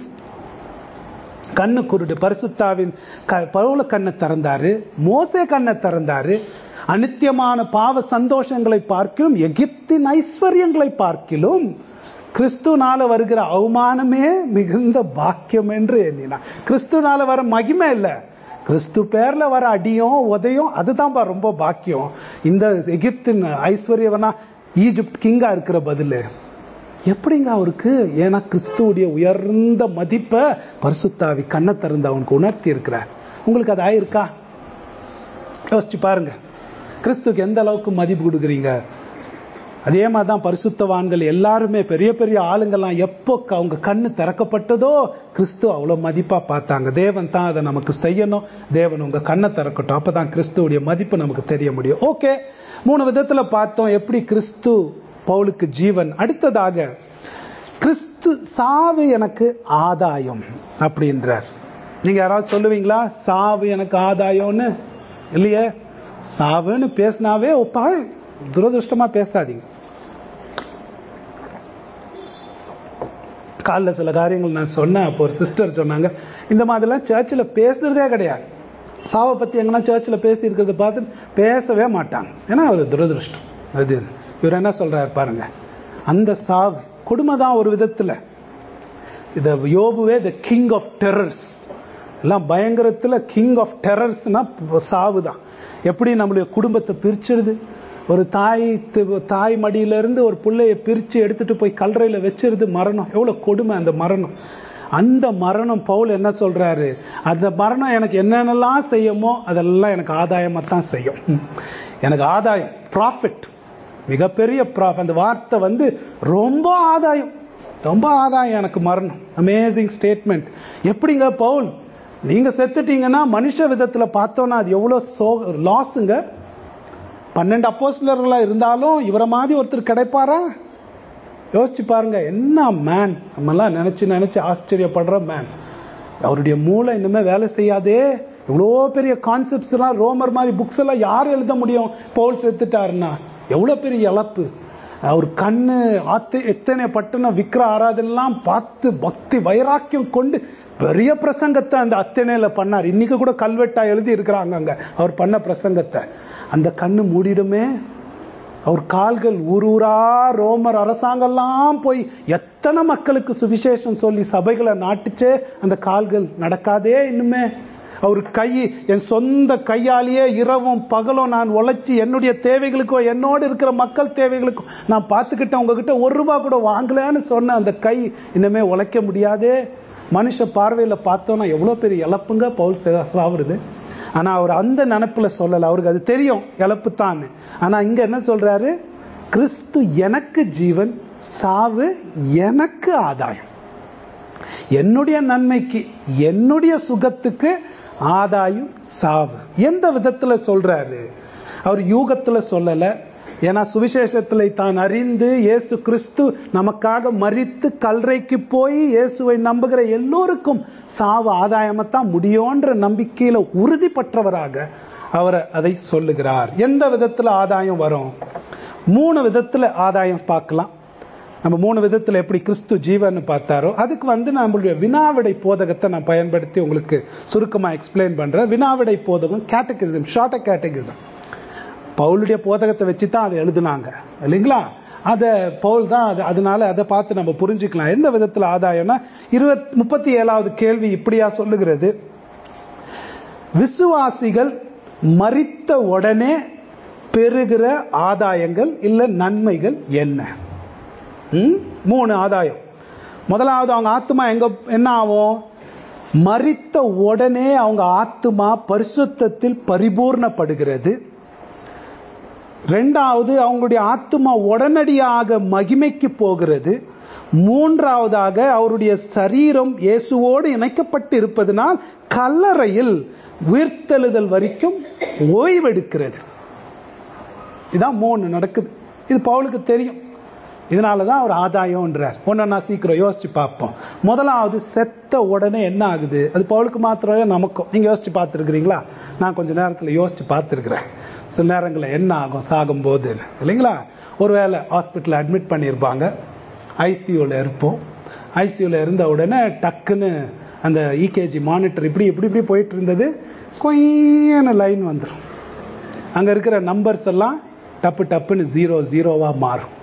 கண்ணு குருடு பரிசுத்தாவின் பருவல கண்ணை திறந்தாரு மோசே கண்ணை திறந்தாரு அனித்தியமான பாவ சந்தோஷங்களை பார்க்கிலும் எகிப்தின் ஐஸ்வர்யங்களை பார்க்கிலும் கிறிஸ்துனால வருகிற அவமானமே மிகுந்த பாக்கியம் என்று எண்ணினான் கிறிஸ்துனால வர மகிமை இல்ல கிறிஸ்து பேர்ல வர அடியும் உதையும் அதுதான்ப்பா ரொம்ப பாக்கியம் இந்த எகிப்தின் ஐஸ்வர்யவனா ஈஜிப்ட் கிங்கா இருக்கிற பதிலு எப்படிங்க அவருக்கு ஏன்னா கிறிஸ்துவுடைய உயர்ந்த மதிப்பை பரிசுத்தாவி கண்ணை திறந்து அவனுக்கு உணர்த்தி இருக்கிறார் உங்களுக்கு அது ஆயிருக்கா யோசிச்சு பாருங்க கிறிஸ்துக்கு எந்த அளவுக்கு மதிப்பு கொடுக்குறீங்க அதே மாதிரி தான் பரிசுத்தவான்கள் எல்லாருமே பெரிய பெரிய ஆளுங்கெல்லாம் எப்போ க- அவங்க கண்ணு திறக்கப்பட்டதோ கிறிஸ்து அவ்வளவு மதிப்பா பார்த்தாங்க தேவன் தான் அதை நமக்கு செய்யணும் தேவன் உங்க கண்ணை திறக்கட்டும் அப்பதான் கிறிஸ்துவுடைய மதிப்பு நமக்கு தெரிய முடியும் ஓகே மூணு விதத்துல பார்த்தோம் எப்படி கிறிஸ்து பவுலுக்கு ஜீவன் அடுத்ததாக கிறிஸ்து சாவு எனக்கு ஆதாயம் அப்படின்றார் நீங்க யாராவது சொல்லுவீங்களா சாவு எனக்கு ஆதாயம்னு இல்லையே சாவுன்னு பேசினாவே ஒப்பா துரதிருஷ்டமா பேசாதீங்க காலைல சில காரியங்கள் நான் சொன்னேன் அப்போ ஒரு சிஸ்டர் சொன்னாங்க இந்த மாதிரிலாம் சர்ச்சில் பேசுறதே கிடையாது சாவை பத்தி எங்கன்னா சர்ச்சில் பேசி இருக்கிறத பார்த்து பேசவே மாட்டாங்க ஏன்னா அவர் துரதிருஷ்டம் அது இவர் என்ன சொல்றாரு பாருங்க அந்த சாவு கொடுமை தான் ஒரு விதத்துல இத யோபுவே த கிங் ஆஃப் டெரர்ஸ் எல்லாம் பயங்கரத்துல கிங் ஆஃப் டெரர்ஸ்னா சாவு தான் எப்படி நம்மளுடைய குடும்பத்தை பிரிச்சிருது ஒரு தாய் தி- தாய் மடியில இருந்து ஒரு பிள்ளைய பிரிச்சு எடுத்துட்டு போய் கல்லறையில வச்சிருது மரணம் எவ்வளவு கொடுமை அந்த மரணம் அந்த மரணம் பவுல் என்ன சொல்றாரு அந்த மரணம் எனக்கு என்னென்னலாம் செய்யுமோ அதெல்லாம் எனக்கு ஆதாயமா தான் செய்யும் எனக்கு ஆதாயம் ப்ராஃபிட் மிகப்பெரிய ப்ராஃப் அந்த வார்த்தை வந்து ரொம்ப ஆதாயம் ரொம்ப ஆதாயம் எனக்கு மரணம் அமேசிங் ஸ்டேட்மெண்ட் எப்படிங்க பவுல் நீங்க செத்துட்டீங்கன்னா மனுஷ விதத்துல பார்த்தோன்னா அது எவ்வளவு சோ லாஸுங்க பன்னெண்டு அப்போஸ்லர்களா இருந்தாலும் இவரை மாதிரி ஒருத்தர் கிடைப்பாரா யோசிச்சு பாருங்க என்ன மேன் நம்மெல்லாம் நினைச்சு நினைச்சு ஆச்சரியப்படுற மேன் அவருடைய மூளை இனிமே வேலை செய்யாதே இவ்வளோ பெரிய கான்செப்ட்ஸ் எல்லாம் ரோமர் மாதிரி புக்ஸ் எல்லாம் யார் எழுத முடியும் பவுல் செத்துட்டாருன்னா எவ்வளவு பெரிய இழப்பு அவர் கண்ணு ஆத்து எத்தனை பட்டணம் விக்கிர ஆராதனைலாம் பார்த்து பக்தி வைராக்கியம் கொண்டு பெரிய பிரசங்கத்தை அந்த அத்தனையில பண்ணார் இன்னைக்கு கூட கல்வெட்டா எழுதி இருக்கிறாங்க அங்க அவர் பண்ண பிரசங்கத்தை அந்த கண்ணு மூடிடுமே அவர் கால்கள் ஊர் ஊரா ரோமர் அரசாங்கம்லாம் போய் எத்தனை மக்களுக்கு சுவிசேஷம் சொல்லி சபைகளை நாட்டுச்சே அந்த கால்கள் நடக்காதே இன்னுமே அவர் கை என் சொந்த கையாலேயே இரவும் பகலும் நான் உழைச்சி என்னுடைய தேவைகளுக்கோ என்னோடு இருக்கிற மக்கள் தேவைகளுக்கும் நான் பார்த்துக்கிட்டேன் உங்ககிட்ட ஒரு ரூபா கூட வாங்கலன்னு சொன்ன அந்த கை இன்னுமே உழைக்க முடியாதே மனுஷ பார்வையில பார்த்தோன்னா எவ்வளவு பெரிய இழப்புங்க பவுல் சா- சாவுறது ஆனா அவர் அந்த நினைப்புல சொல்லல அவருக்கு அது தெரியும் இழப்பு தான் ஆனா இங்க என்ன சொல்றாரு கிறிஸ்து எனக்கு ஜீவன் சாவு எனக்கு ஆதாயம் என்னுடைய நன்மைக்கு என்னுடைய சுகத்துக்கு ஆதாயம் சாவு எந்த விதத்துல சொல்றாரு அவர் யூகத்துல சொல்லல ஏன்னா சுவிசேஷத்துல தான் அறிந்து இயேசு கிறிஸ்து நமக்காக மரித்து கல்றைக்கு போய் இயேசுவை நம்புகிற எல்லோருக்கும் சாவு ஆதாயமாத்தான் முடியும்ன்ற நம்பிக்கையில உறுதிப்பற்றவராக அவர் அதை சொல்லுகிறார் எந்த விதத்துல ஆதாயம் வரும் மூணு விதத்துல ஆதாயம் பார்க்கலாம் நம்ம மூணு விதத்துல எப்படி கிறிஸ்து ஜீவன் பார்த்தாரோ அதுக்கு வந்து நம்மளுடைய வினாவிடை போதகத்தை நான் பயன்படுத்தி உங்களுக்கு சுருக்கமா எக்ஸ்பிளைன் பண்றேன் வினாவிடை போதகம் கேட்டகிசம் ஷார்ட் கேட்டகிசம் பவுலுடைய போதகத்தை வச்சு தான் அதை எழுதுனாங்க இல்லைங்களா அதை பவுல் தான் அது அதனால அதை பார்த்து நம்ம புரிஞ்சுக்கலாம் எந்த விதத்துல ஆதாயம்னா இருபத் முப்பத்தி ஏழாவது கேள்வி இப்படியா சொல்லுகிறது விசுவாசிகள் மரித்த உடனே பெறுகிற ஆதாயங்கள் இல்ல நன்மைகள் என்ன ம்? மூணு ஆதாயம் முதலாவது அவங்க ஆத்மா எங்க என்ன ஆகும் மரித்த உடனே அவங்க ஆத்மா பரிசுத்தத்தில் பரிபூர்ணப்படுகிறது ரெண்டாவது அவங்களுடைய ஆத்மா உடனடியாக மகிமைக்கு போகிறது மூன்றாவதாக அவருடைய சரீரம் இயேசுவோடு இணைக்கப்பட்டு இருப்பதனால் கல்லறையில் உயிர்த்தெழுதல் வரைக்கும் ஓய்வெடுக்கிறது இதான் மூணு நடக்குது இது பவுலுக்கு தெரியும் இதனால தான் அவர் ஆதாயம்ன்றார் ஒன்னு நான் சீக்கிரம் யோசிச்சு பார்ப்போம் முதலாவது செத்த உடனே என்ன ஆகுது அது பவுலுக்கு மாத்திரம் இல்ல, நமக்கும் நீங்க யோசிச்சு பார்த்துருக்கிறீங்களா நான் கொஞ்ச நேரத்தில் யோசிச்சு பார்த்துருக்கிறேன் சில நேரங்களில் என்ன ஆகும் சாகும்போது இல்லைங்களா ஒருவேளை ஹாஸ்பிட்டல் அட்மிட் பண்ணியிருப்பாங்க ஐசியூவில் இருப்போம் ஐசியூவில் இருந்த உடனே டக்குன்னு அந்த இகேஜி மானிட்டர் இப்படி இப்படி இப்படி போயிட்டு இருந்தது கொய்யான லைன் வந்துடும் அங்க இருக்கிற நம்பர்ஸ் எல்லாம் டப்பு டப்புன்னு ஜீரோ ஜீரோவா மாறும்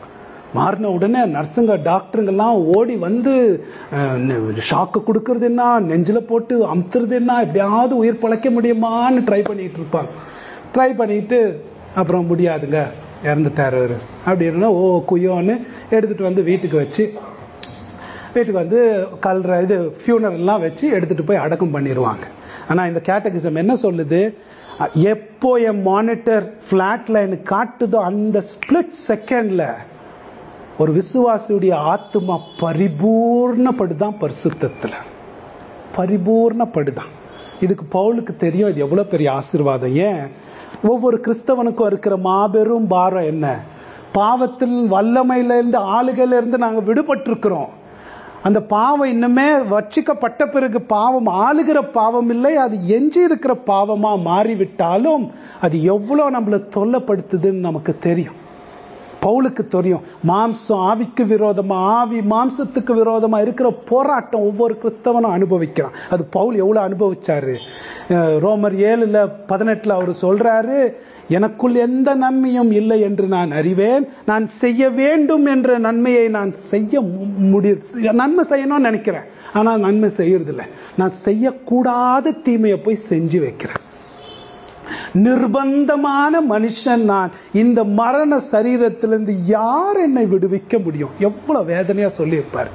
மாறின உடனே நர்ஸுங்க டாக்டருங்கெல்லாம் ஓடி வந்து ஷாக்கு கொடுக்கறது என்ன நெஞ்சில போட்டு அமுத்துறது என்ன எப்படியாவது உயிர் பழைக்க முடியுமான்னு ட்ரை பண்ணிட்டு இருப்பாங்க ட்ரை பண்ணிட்டு அப்புறம் முடியாதுங்க இறந்துட்டாரு அவரு அப்படின்னா ஓ குயோன்னு எடுத்துட்டு வந்து வீட்டுக்கு வச்சு வீட்டுக்கு வந்து கல்ற இது ஃபியூனர் எல்லாம் வச்சு எடுத்துட்டு போய் அடக்கம் பண்ணிடுவாங்க ஆனா இந்த கேட்டகிசம் என்ன சொல்லுது எப்போ என் மானிட்டர் பிளாட் லைன் காட்டுதோ அந்த ஸ்பிளிட் செகண்ட்ல ஒரு விசுவாசியுடைய ஆத்மா பரிபூர்ணப்படுதான் பரிசுத்தத்துல பரிபூர்ணப்படுதான் இதுக்கு பவுலுக்கு தெரியும் இது எவ்வளவு பெரிய ஆசீர்வாதம் ஏன் ஒவ்வொரு கிறிஸ்தவனுக்கும் இருக்கிற மாபெரும் பாரம் என்ன பாவத்தில் வல்லமையில இருந்து ஆளுகையில இருந்து நாங்க விடுபட்டிருக்கிறோம் அந்த பாவம் இன்னுமே வச்சிக்கப்பட்ட பிறகு பாவம் ஆளுகிற பாவம் இல்லை அது எஞ்சி இருக்கிற பாவமா மாறிவிட்டாலும் அது எவ்வளவு நம்மளை தொல்லப்படுத்துதுன்னு நமக்கு தெரியும் பவுலுக்கு தெரியும் மாம்சம் ஆவிக்கு விரோதமா ஆவி மாம்சத்துக்கு விரோதமா இருக்கிற போராட்டம் ஒவ்வொரு கிறிஸ்தவனும் அனுபவிக்கிறான் அது பவுல் எவ்வளவு அனுபவிச்சாரு ரோமர் ஏழுல பதினெட்டுல அவர் சொல்றாரு எனக்குள் எந்த நன்மையும் இல்லை என்று நான் அறிவேன் நான் செய்ய வேண்டும் என்ற நன்மையை நான் செய்ய முடிய நன்மை செய்யணும்னு நினைக்கிறேன் ஆனா நன்மை செய்யறது இல்லை நான் செய்யக்கூடாத தீமையை போய் செஞ்சு வைக்கிறேன் நிர்பந்தமான மனுஷன் நான் இந்த மரண சரீரத்திலிருந்து யார் என்னை விடுவிக்க முடியும் எவ்வளவு வேதனையா சொல்லியிருப்பார்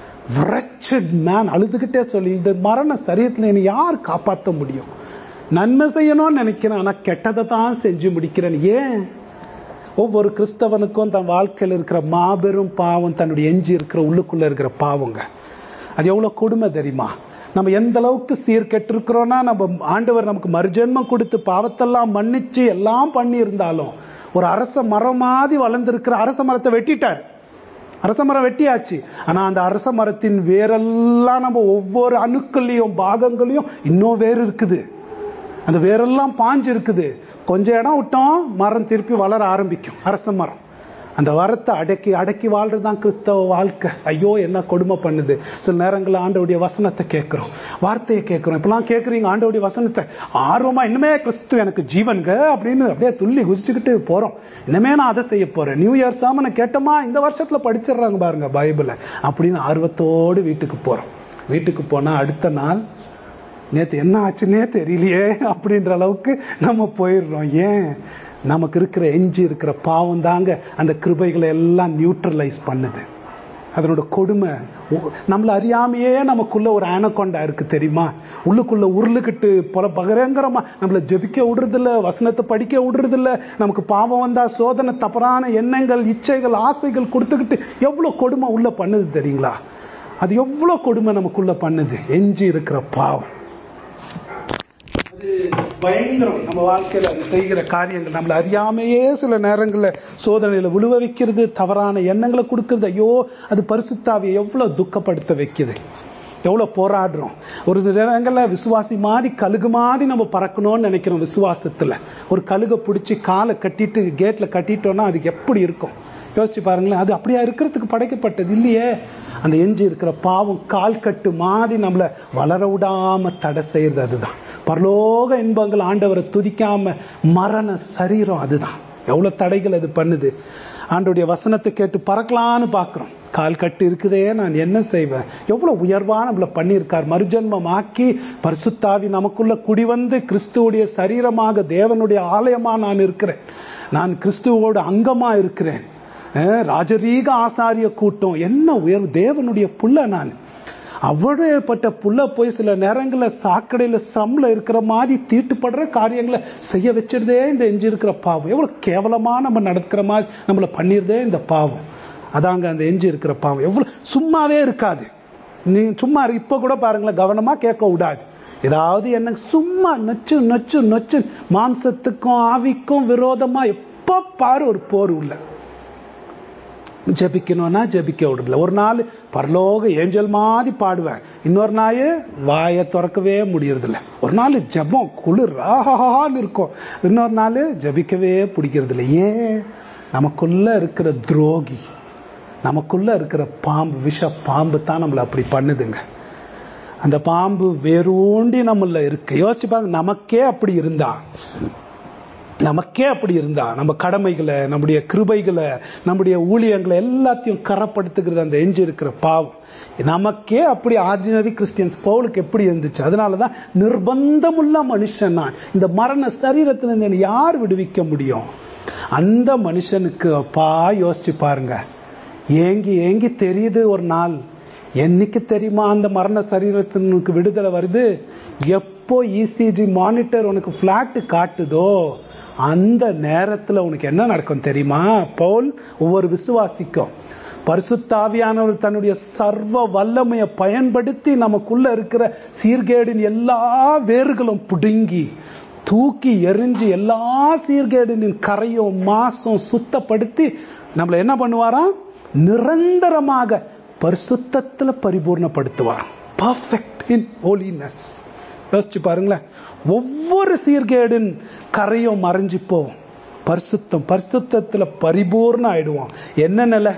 மேன் அழுதுகிட்டே சொல்லி இந்த மரண சரீரத்தில் என்னை யார் காப்பாற்ற முடியும் நன்மை செய்யணும்னு நினைக்கிறேன் ஆனா கெட்டதை தான் செஞ்சு முடிக்கிறேன் ஏன் ஒவ்வொரு கிறிஸ்தவனுக்கும் தன் வாழ்க்கையில் இருக்கிற மாபெரும் பாவம் தன்னுடைய எஞ்சி இருக்கிற உள்ளுக்குள்ள இருக்கிற பாவங்க அது எவ்வளவு கொடுமை தெரியுமா நம்ம எந்த அளவுக்கு சீர்கெட்டு இருக்கிறோம்னா நம்ம ஆண்டவர் நமக்கு மறுஜென்மம் கொடுத்து பாவத்தெல்லாம் மன்னிச்சு எல்லாம் பண்ணி இருந்தாலும் ஒரு அரச மரம் மாதிரி வளர்ந்திருக்கிற அரச மரத்தை வெட்டிட்டார் அரச மரம் வெட்டியாச்சு ஆனா அந்த அரச மரத்தின் வேரெல்லாம் நம்ம ஒவ்வொரு அணுக்கள்லையும் பாகங்களையும் இன்னும் வேறு இருக்குது அந்த வேரெல்லாம் பாஞ்சு இருக்குது கொஞ்சம் இடம் விட்டோம் மரம் திருப்பி வளர ஆரம்பிக்கும் அரச மரம் அந்த வரத்தை அடக்கி அடக்கி வாழ்றதுதான் கிறிஸ்தவ வாழ்க்கை ஐயோ என்ன கொடுமை பண்ணுது சில நேரங்களில் ஆண்டவுடைய வசனத்தை கேட்கிறோம் வார்த்தையை கேட்கிறோம் இப்பெல்லாம் கேட்குறீங்க ஆண்டவுடைய வசனத்தை ஆர்வமா இன்னுமே கிறிஸ்து எனக்கு ஜீவன்க அப்படின்னு அப்படியே துள்ளி குதிச்சுக்கிட்டு போறோம் இனிமே நான் அதை செய்ய போறேன் நியூ இயர் சாமனை கேட்டோமா இந்த வருஷத்துல படிச்சிடுறாங்க பாருங்க பைபிளை அப்படின்னு ஆர்வத்தோடு வீட்டுக்கு போறோம் வீட்டுக்கு போனா அடுத்த நாள் நேத்து என்ன ஆச்சுன்னே தெரியலையே அப்படின்ற அளவுக்கு நம்ம போயிடுறோம் ஏன் நமக்கு இருக்கிற எஞ்சி இருக்கிற பாவம் தாங்க அந்த கிருபைகளை எல்லாம் நியூட்ரலைஸ் பண்ணுது அதனோட கொடுமை நம்மள அறியாமையே நமக்குள்ள ஒரு ஆனக்கொண்டா இருக்கு தெரியுமா உள்ளுக்குள்ள உருளுக்கிட்டு பல பகரங்கரமா நம்மள ஜெபிக்க விடுறது இல்ல வசனத்தை படிக்க விடுறது இல்ல நமக்கு பாவம் வந்தா சோதனை தவறான எண்ணங்கள் இச்சைகள் ஆசைகள் கொடுத்துக்கிட்டு எவ்வளவு கொடுமை உள்ள பண்ணுது தெரியுங்களா அது எவ்வளவு கொடுமை நமக்குள்ள பண்ணுது எஞ்சி இருக்கிற பாவம் அது பயங்கரம் நம்ம வாழ்க்கையில அது செய்கிற காரியங்கள் நம்மள அறியாமையே சில நேரங்கள்ல சோதனையில விழுவ வைக்கிறது தவறான எண்ணங்களை கொடுக்கறது ஐயோ அது பரிசுத்தாவியை எவ்வளவு துக்கப்படுத்த வைக்குது எவ்வளவு போராடுறோம் ஒரு சில நேரங்கள்ல விசுவாசி மாதிரி கழுகு மாதிரி நம்ம பறக்கணும்னு நினைக்கிறோம் விசுவாசத்துல ஒரு கழுகை பிடிச்சி காலை கட்டிட்டு கேட்ல கட்டிட்டோம்னா அதுக்கு எப்படி இருக்கும் யோசிச்சு பாருங்களேன் அது அப்படியா இருக்கிறதுக்கு படைக்கப்பட்டது இல்லையே அந்த எஞ்சி இருக்கிற பாவம் கால் கட்டு மாதிரி நம்மள வளர விடாம தடை செய்யறது அதுதான் பரலோக இன்பங்கள் ஆண்டவரை துதிக்காம மரண சரீரம் அதுதான் எவ்வளவு தடைகள் அது பண்ணுது ஆண்டோடைய வசனத்தை கேட்டு பறக்கலான்னு பாக்குறோம் கால் கட்டு இருக்குதே நான் என்ன செய்வேன் எவ்வளவு உயர்வா நம்மள பண்ணியிருக்கார் மறுஜன்மம் ஆக்கி பரிசுத்தாவி நமக்குள்ள குடிவந்து கிறிஸ்துவோடைய சரீரமாக தேவனுடைய ஆலயமா நான் இருக்கிறேன் நான் கிறிஸ்துவோட அங்கமா இருக்கிறேன் ராஜரீக ஆசாரிய கூட்டம் என்ன உயர்வு தேவனுடைய புள்ள நான் அவ்வளவுப்பட்ட புள்ள போய் சில நேரங்களில் சாக்கடையில சம்ல இருக்கிற மாதிரி தீட்டுப்படுற காரியங்களை செய்ய வச்சிருதே இந்த எஞ்சி இருக்கிற பாவம் எவ்வளவு கேவலமா நம்ம நடக்கிற மாதிரி நம்மள பண்ணிருதே இந்த பாவம் அதாங்க அந்த எஞ்சி இருக்கிற பாவம் எவ்வளவு சும்மாவே இருக்காது நீங்க சும்மா இப்ப கூட பாருங்களேன் கவனமா கேட்க விடாது ஏதாவது என்ன சும்மா நொச்சு நொச்சு நொச்சு மாம்சத்துக்கும் ஆவிக்கும் விரோதமா எப்ப பாரு ஒரு போர் உள்ள ஜபிக்கணும்னா ஜபிக்க விடுறதில்ல ஒரு நாள் பரலோக ஏஞ்சல் மாதிரி பாடுவேன் இன்னொரு நாள் வாயை திறக்கவே முடியறதில்ல ஒரு நாள் ஜபம் குளிர் ஆஹான்னு இருக்கும் இன்னொரு நாள் ஜபிக்கவே பிடிக்கிறது இல்லை ஏன் நமக்குள்ள இருக்கிற துரோகி நமக்குள்ள இருக்கிற பாம்பு விஷ பாம்பு தான் நம்மளை அப்படி பண்ணுதுங்க அந்த பாம்பு வேரூண்டி நம்மள இருக்கு யோசிச்சு பாருங்க நமக்கே அப்படி இருந்தா நமக்கே அப்படி இருந்தா நம்ம கடமைகளை நம்முடைய கிருபைகளை நம்முடைய ஊழியங்களை எல்லாத்தையும் கரப்படுத்துகிறது அந்த எஞ்சி இருக்கிற பாவம் நமக்கே அப்படி ஆர்டினரி கிறிஸ்டியன்ஸ் பவுலுக்கு எப்படி இருந்துச்சு அதனாலதான் நிர்பந்தமுள்ள மனுஷன் நான் இந்த மரண சரீரத்திலிருந்து என்னை யார் விடுவிக்க முடியும் அந்த மனுஷனுக்கு அப்பா யோசிச்சு பாருங்க ஏங்கி ஏங்கி தெரியுது ஒரு நாள் என்னைக்கு தெரியுமா அந்த மரண சரீரத்தினுக்கு விடுதலை வருது எப்போ இசிஜி மானிட்டர் உனக்கு பிளாட் காட்டுதோ அந்த நேரத்துல உனக்கு என்ன நடக்கும் தெரியுமா பவுல் ஒவ்வொரு விசுவாசிக்கும் பரிசுத்தாவியானவர் தன்னுடைய சர்வ வல்லமையை பயன்படுத்தி நமக்குள்ள இருக்கிற சீர்கேடின் எல்லா வேர்களும் புடுங்கி தூக்கி எரிஞ்சு எல்லா சீர்கேடின் கரையும் மாசும் சுத்தப்படுத்தி நம்மளை என்ன பண்ணுவாராம் நிரந்தரமாக பரிசுத்தத்துல பரிபூர்ணப்படுத்துவார் பர்ஃபெக்ட் இன் ஹோலினஸ் யோசிச்சு பாருங்களேன் ஒவ்வொரு சீர்கேடின் கரையும் மறைஞ்சு போவோம் பரிசுத்தம் பரிசுத்தத்துல பரிபூர்ணம் ஆயிடுவோம் என்ன நிலை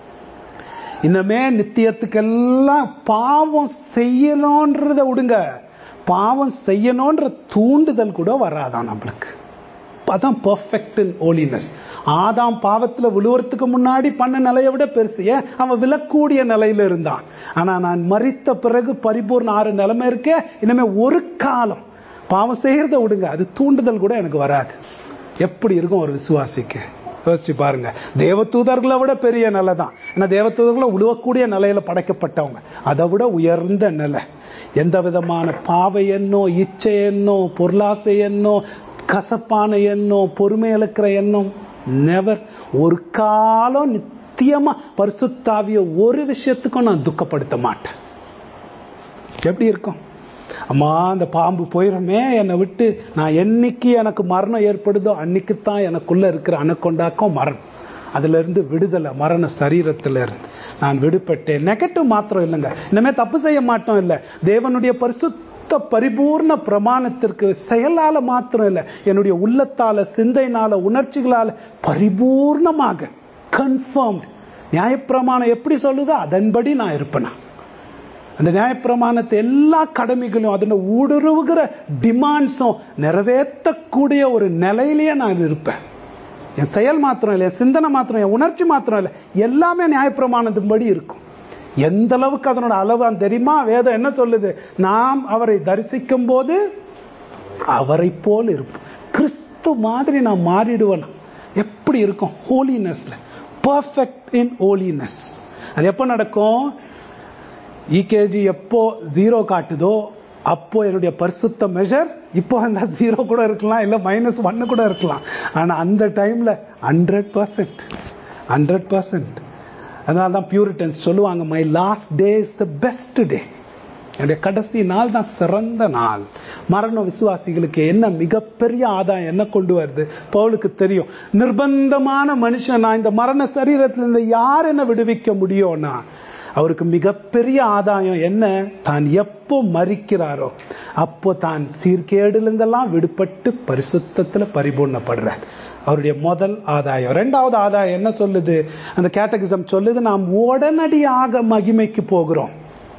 இன்னமே நித்தியத்துக்கெல்லாம் பாவம் செய்யணும்ன்றத விடுங்க பாவம் செய்யணும்ன்ற தூண்டுதல் கூட வராதான் நம்மளுக்கு அதான் பர்ஃபெக்ட் இன் ஹோலினஸ் ஆதாம் பாவத்துல விழுவறதுக்கு முன்னாடி பண்ண நிலையை விட பெருசு ஏன் அவன் விழக்கூடிய நிலையில இருந்தான் ஆனா நான் மறித்த பிறகு பரிபூர்ண ஆறு நிலைமை இருக்கே இனிமே ஒரு காலம் பாவம் செய்யறத விடுங்க அது தூண்டுதல் கூட எனக்கு வராது எப்படி இருக்கும் ஒரு விசுவாசிக்கு யோசிச்சு பாருங்க தேவதூதர்களை விட பெரிய நிலை தான் ஏன்னா தேவதூதர்களை உழுவக்கூடிய நிலையில படைக்கப்பட்டவங்க அதை விட உயர்ந்த நிலை எந்த விதமான பாவை எண்ணோ இச்சை எண்ணோ பொருளாசை எண்ணோ கசப்பான எண்ணம் பொறுமை இழக்கிற எண்ணம் நெவர் ஒரு காலம் நித்தியமா பரிசுத்தாவிய ஒரு விஷயத்துக்கும் நான் துக்கப்படுத்த மாட்டேன் எப்படி இருக்கும் அம்மா அந்த பாம்பு போயிருமே என்னை விட்டு நான் என்னைக்கு எனக்கு மரணம் ஏற்படுதோ அன்னைக்கு தான் எனக்குள்ள இருக்கிற அணுக்கொண்டாக்கம் மரணம் அதுல இருந்து விடுதலை மரண சரீரத்துல இருந்து நான் விடுபட்டேன் நெகட்டிவ் மாத்திரம் இல்லைங்க இனிமே தப்பு செய்ய மாட்டோம் இல்ல தேவனுடைய பரிசுத்த பரிபூர்ண பிரமாணத்திற்கு செயலால மாத்திரம் இல்ல என்னுடைய உள்ளத்தால சிந்தைனால உணர்ச்சிகளால பரிபூர்ணமாக கன்ஃபார்ம்ட் நியாயப்பிரமாணம் எப்படி சொல்லுதோ அதன்படி நான் இருப்பேனா அந்த நியாயப்பிரமாணத்தை எல்லா கடமைகளும் அதனை ஊடுருவுகிற டிமாண்ட்ஸும் நிறைவேற்றக்கூடிய ஒரு நிலையிலேயே நான் இருப்பேன் என் செயல் மாத்திரம் இல்லை என் சிந்தனை மாத்திரம் என் உணர்ச்சி மாத்திரம் இல்லை எல்லாமே நியாயப்பிரமாணத்தின்படி இருக்கும் எந்த அளவுக்கு அதனோட அளவு தெரியுமா வேதம் என்ன சொல்லுது நாம் அவரை தரிசிக்கும் போது அவரை போல் இருப்போம் கிறிஸ்து மாதிரி நான் மாறிடுவேன் எப்படி இருக்கும் ஹோலினஸ்ல பர்ஃபெக்ட் இன் ஹோலினஸ் அது எப்போ நடக்கும் இகேஜி எப்போ ஜீரோ காட்டுதோ அப்போ என்னுடைய பரிசுத்த மெஷர் இப்போ அந்த ஜீரோ கூட இருக்கலாம் இல்ல மைனஸ் ஒன்னு கூட இருக்கலாம் ஆனா அந்த டைம்ல ஹண்ட்ரட் பர்சன்ட் ஹண்ட்ரட் பர்சன்ட் அதனால தான் பியூரிட்டன்ஸ் சொல்லுவாங்க my last day is the best day என்னுடைய கடைசி நாள் தான் சிறந்த நாள் மரண விசுவாசிகளுக்கு என்ன மிகப்பெரிய ஆதாயம் என்ன கொண்டு வருது பவுலுக்கு தெரியும் நிர்பந்தமான மனுஷன் நான் இந்த மரண சரீரத்திலிருந்து யார் என்ன விடுவிக்க முடியும்னா அவருக்கு மிகப்பெரிய ஆதாயம் என்ன தான் எப்போ மறிக்கிறாரோ அப்போ தான் சீர்கேடுலேருந்தெல்லாம் விடுபட்டு பரிசுத்தத்துல பரிபூர்ணப்படுறார் அவருடைய முதல் ஆதாயம் ரெண்டாவது ஆதாயம் என்ன சொல்லுது அந்த கேட்டகிசம் சொல்லுது நாம் உடனடியாக மகிமைக்கு போகிறோம்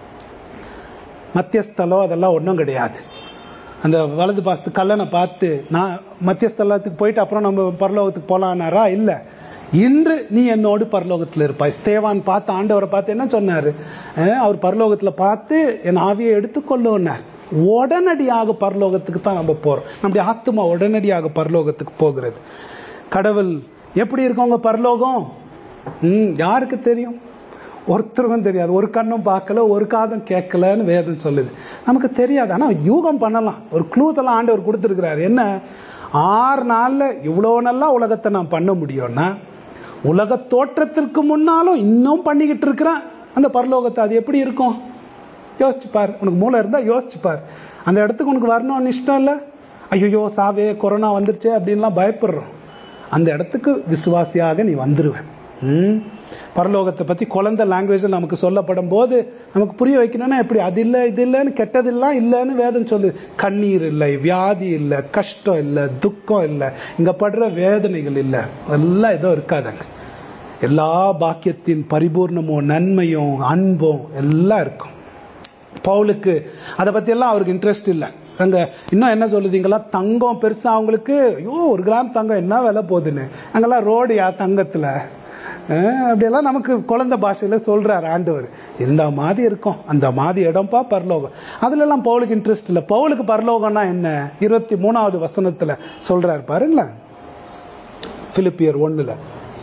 மத்தியஸ்தலம் அதெல்லாம் ஒன்றும் கிடையாது அந்த வலது பாசத்து கல்லனை பார்த்து நான் மத்தியஸ்தலத்துக்கு போயிட்டு அப்புறம் நம்ம பரலோகத்துக்கு போலானாரா இல்லை இன்று நீ என்னோடு பரலோகத்தில் இருப்பாய் ஸ்தேவான் பார்த்து ஆண்டவரை பார்த்து என்ன சொன்னாரு அவர் பரலோகத்தில் பார்த்து என் ஆவியை எடுத்துக்கொள்ளுன்னார் உடனடியாக பரலோகத்துக்கு தான் நம்ம போறோம் நம்முடைய ஆத்மா உடனடியாக பரலோகத்துக்கு போகிறது கடவுள் எப்படி இருக்கவங்க பரலோகம் ம் யாருக்கு தெரியும் ஒருத்தருக்கும் தெரியாது ஒரு கண்ணும் பார்க்கல ஒரு காதும் கேட்கலன்னு வேதம் சொல்லுது நமக்கு தெரியாது ஆனா யூகம் பண்ணலாம் ஒரு க்ளூஸ் எல்லாம் ஆண்டவர் கொடுத்துருக்கிறாரு என்ன ஆறு நாள்ல இவ்வளோ நல்லா உலகத்தை நான் பண்ண முடியும்னா உலக தோற்றத்திற்கு முன்னாலும் இன்னும் பண்ணிக்கிட்டு இருக்கிறேன் அந்த பரலோகத்தை அது எப்படி இருக்கும் யோசிச்சு பார் உனக்கு மூளை இருந்தா யோசிச்சு பார் அந்த இடத்துக்கு உனக்கு வரணும்னு இஷ்டம் இல்லை ஐயோ சாவே கொரோனா வந்துருச்சே அப்படின்லாம் பயப்படுறோம் அந்த இடத்துக்கு விசுவாசியாக நீ வந்துருவேன் ம் பரலோகத்தை பத்தி குழந்தை லாங்குவேஜில் நமக்கு சொல்லப்படும் போது நமக்கு புரிய வைக்கணும்னா எப்படி அது இல்லை இது இல்லைன்னு கெட்டதெல்லாம் இல்லைன்னு வேதம் சொல்லு கண்ணீர் இல்லை வியாதி இல்லை கஷ்டம் இல்லை துக்கம் இல்லை இங்க படுற வேதனைகள் இல்லை எல்லாம் ஏதோ இருக்காதங்க எல்லா பாக்கியத்தின் பரிபூர்ணமும் நன்மையும் அன்பும் எல்லாம் இருக்கும் பவுலுக்கு அதை பத்தி எல்லாம் அவருக்கு இன்ட்ரெஸ்ட் இல்லை அங்க இன்னும் என்ன சொல்லுதீங்களா தங்கம் பெருசா அவங்களுக்கு ஐயோ ஒரு கிராம் தங்கம் என்ன விலை போகுதுன்னு அங்கெல்லாம் ரோடுயா தங்கத்துல அஹ் அப்படியெல்லாம் நமக்கு குழந்தை பாஷையில சொல்றாரு ஆண்டவர் இந்த மாதிரி இருக்கும் அந்த மாதிரி இடம்பா பரலோகம் அதுல எல்லாம் பவுலுக்கு இன்ட்ரெஸ்ட் இல்ல பவுலுக்கு பரலோகம்னா என்ன இருபத்தி மூணாவது வசனத்துல சொல்றாரு பாருங்களேன் பிலிப்பியர் ஒண்ணுல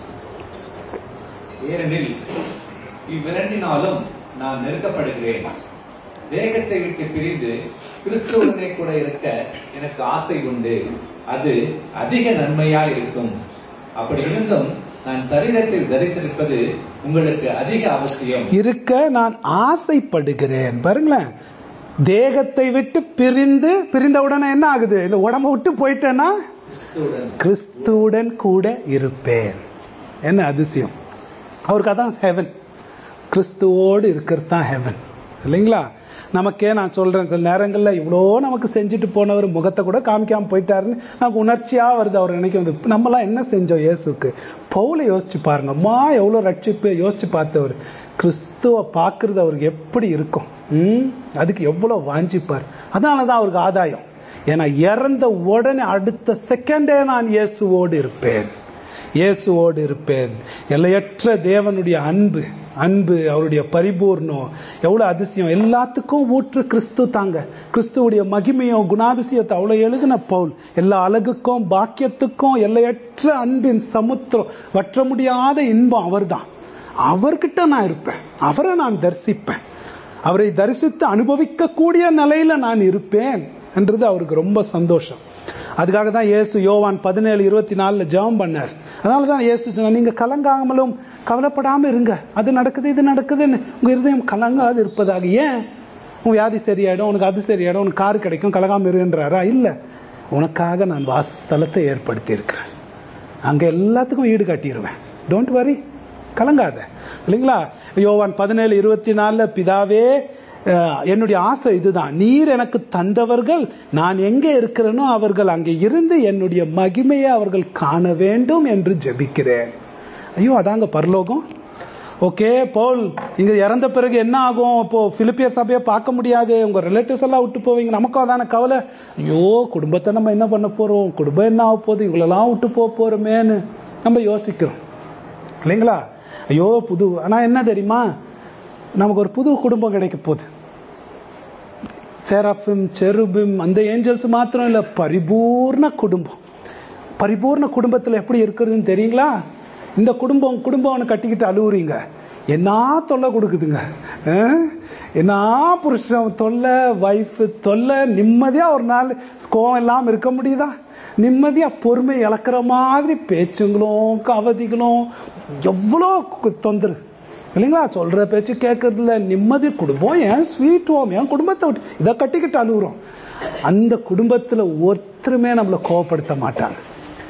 ஏனெனில் இவ்விரண்டினாலும் நான் நெருக்கப்படுகிறேன் தேகத்தை விட்டு பிரிந்து கிறிஸ்துவனே கூட இருக்க எனக்கு ஆசை உண்டு அது அதிக நன்மையா இருக்கும் அப்படி இருந்தும் நான் சரீரத்தில் தரித்திருப்பது உங்களுக்கு அதிக அவசியம் இருக்க நான் ஆசைப்படுகிறேன் பாருங்களேன் தேகத்தை விட்டு பிரிந்து பிரிந்த உடனே என்ன ஆகுது இந்த உடம்ப விட்டு போயிட்டேன்னா கிறிஸ்துவுடன் கிறிஸ்துவுடன் கூட இருப்பேன் என்ன அதிசயம் அவருக்கு அதான் ஹெவன் கிறிஸ்துவோடு இருக்கிறது தான் ஹெவன் இல்லைங்களா நமக்கே நான் சொல்றேன் சில நேரங்கள்ல இவ்வளோ நமக்கு செஞ்சுட்டு போனவர் முகத்தை கூட காமிக்காம போயிட்டாருன்னு நமக்கு உணர்ச்சியா வருது அவர் நினைக்கும் போது, நம்மலாம் என்ன செஞ்சோம் இயேசுக்கு பவுலை யோசிச்சு பாருங்க அம்மா எவ்வளவு ரட்சிப்பு யோசிச்சு பார்த்தவர் கிறிஸ்துவ பார்க்கறது அவருக்கு எப்படி இருக்கும் ம் அதுக்கு எவ்வளவு வாஞ்சிப்பார் அதனாலதான் அவருக்கு ஆதாயம் ஏன்னா இறந்த உடனே அடுத்த செகண்டே நான் இயேசுவோடு இருப்பேன் இயேசுவோடு இருப்பேன் எல்லையற்ற தேவனுடைய அன்பு அன்பு அவருடைய பரிபூர்ணம் எவ்வளவு அதிசயம் எல்லாத்துக்கும் ஊற்று கிறிஸ்து தாங்க கிறிஸ்துவுடைய மகிமையும் குணாதிசயத்தை அவ்வளவு எழுதின பவுல் எல்லா அழகுக்கும் பாக்கியத்துக்கும் எல்லையற்ற அன்பின் சமுத்திரம் வற்ற முடியாத இன்பம் அவர்தான் அவர்கிட்ட நான் இருப்பேன் அவரை நான் தரிசிப்பேன் அவரை தரிசித்து அனுபவிக்கக்கூடிய நிலையில நான் இருப்பேன் என்றது அவருக்கு ரொம்ப சந்தோஷம் அதுக்காக தான் இயேசு யோவான் பதினேழு இருபத்தி நாலுல ஜெபம் பண்ணார் அதனால தான் இயேசு சொன்னார் நீங்க கலங்காமலும் கவலைப்படாம இருங்க அது நடக்குது இது நடக்குதுன்னு உங்க இருதயம் கலங்காது இருப்பதாக ஏன் உன் வியாதி சரியாயிடும் உனக்கு அது சரியாயிடும் உனக்கு கார் கிடைக்கும் கலங்காம இருன்றாரா இல்ல உனக்காக நான் வாசஸ்தலத்தை ஏற்படுத்தி இருக்கிறேன் அங்க எல்லாத்துக்கும் ஈடு கட்டிடுவேன் டோன்ட் வரி கலங்காத இல்லைங்களா யோவான் பதினேழு இருபத்தி நாலுல பிதாவே அஹ், என்னுடைய ஆசை இதுதான் நீர் எனக்கு தந்தவர்கள் நான் எங்கே இருக்கிறேனோ அவர்கள் அங்கே இருந்து என்னுடைய மகிமையை அவர்கள் காண வேண்டும் என்று ஜெபிக்கிறேன் ஐயோ அதாங்க பரலோகம் ஓகே பவுல் இங்க இறந்த பிறகு என்ன ஆகும் இப்போ பிலிப்பியர் சபையை பார்க்க முடியாது உங்க ரிலேட்டிவ்ஸ் எல்லாம் விட்டு போவீங்க நமக்கும் அதான கவலை ஐயோ குடும்பத்தை நம்ம என்ன பண்ண போறோம் குடும்பம் என்ன ஆக போகுது இவங்களெல்லாம் விட்டு போக போறோமேன்னு நம்ம யோசிக்கிறோம் இல்லைங்களா ஐயோ புது ஆனா என்ன தெரியுமா நமக்கு ஒரு புது குடும்பம் கிடைக்க போகுது செரஃபிம் செருபிம் அந்த ஏஞ்சல்ஸ் மாத்திரம் இல்ல பரிபூர்ண குடும்பம் பரிபூர்ண குடும்பத்துல எப்படி இருக்கிறதுன்னு தெரியுங்களா இந்த குடும்பம் குடும்பம்னு கட்டிக்கிட்டு அழுவுறீங்க என்ன தொல்லை கொடுக்குதுங்க அஹ்? என்ன புருஷன் தொல்லை வைஃப் தொல்லை நிம்மதியா ஒரு நாள் கோவம் இல்லாம இருக்க முடியுதா நிம்மதியா பொறுமை இழக்கிற மாதிரி பேச்சுங்களும் கவதிகளும் எவ்வளோ கு- தொந்தரவு இல்லைங்களா சொல்ற பேச்சு கேட்கறது இல்ல நிம்மதி குடும்பம் ஏன் ஸ்வீட் ஹோம் என் குடும்பத்தை விட்டு இதை கட்டிக்கிட்டு அழுகுறோம் அந்த குடும்பத்துல ஒருத்தருமே நம்மளை கோவப்படுத்த மாட்டாங்க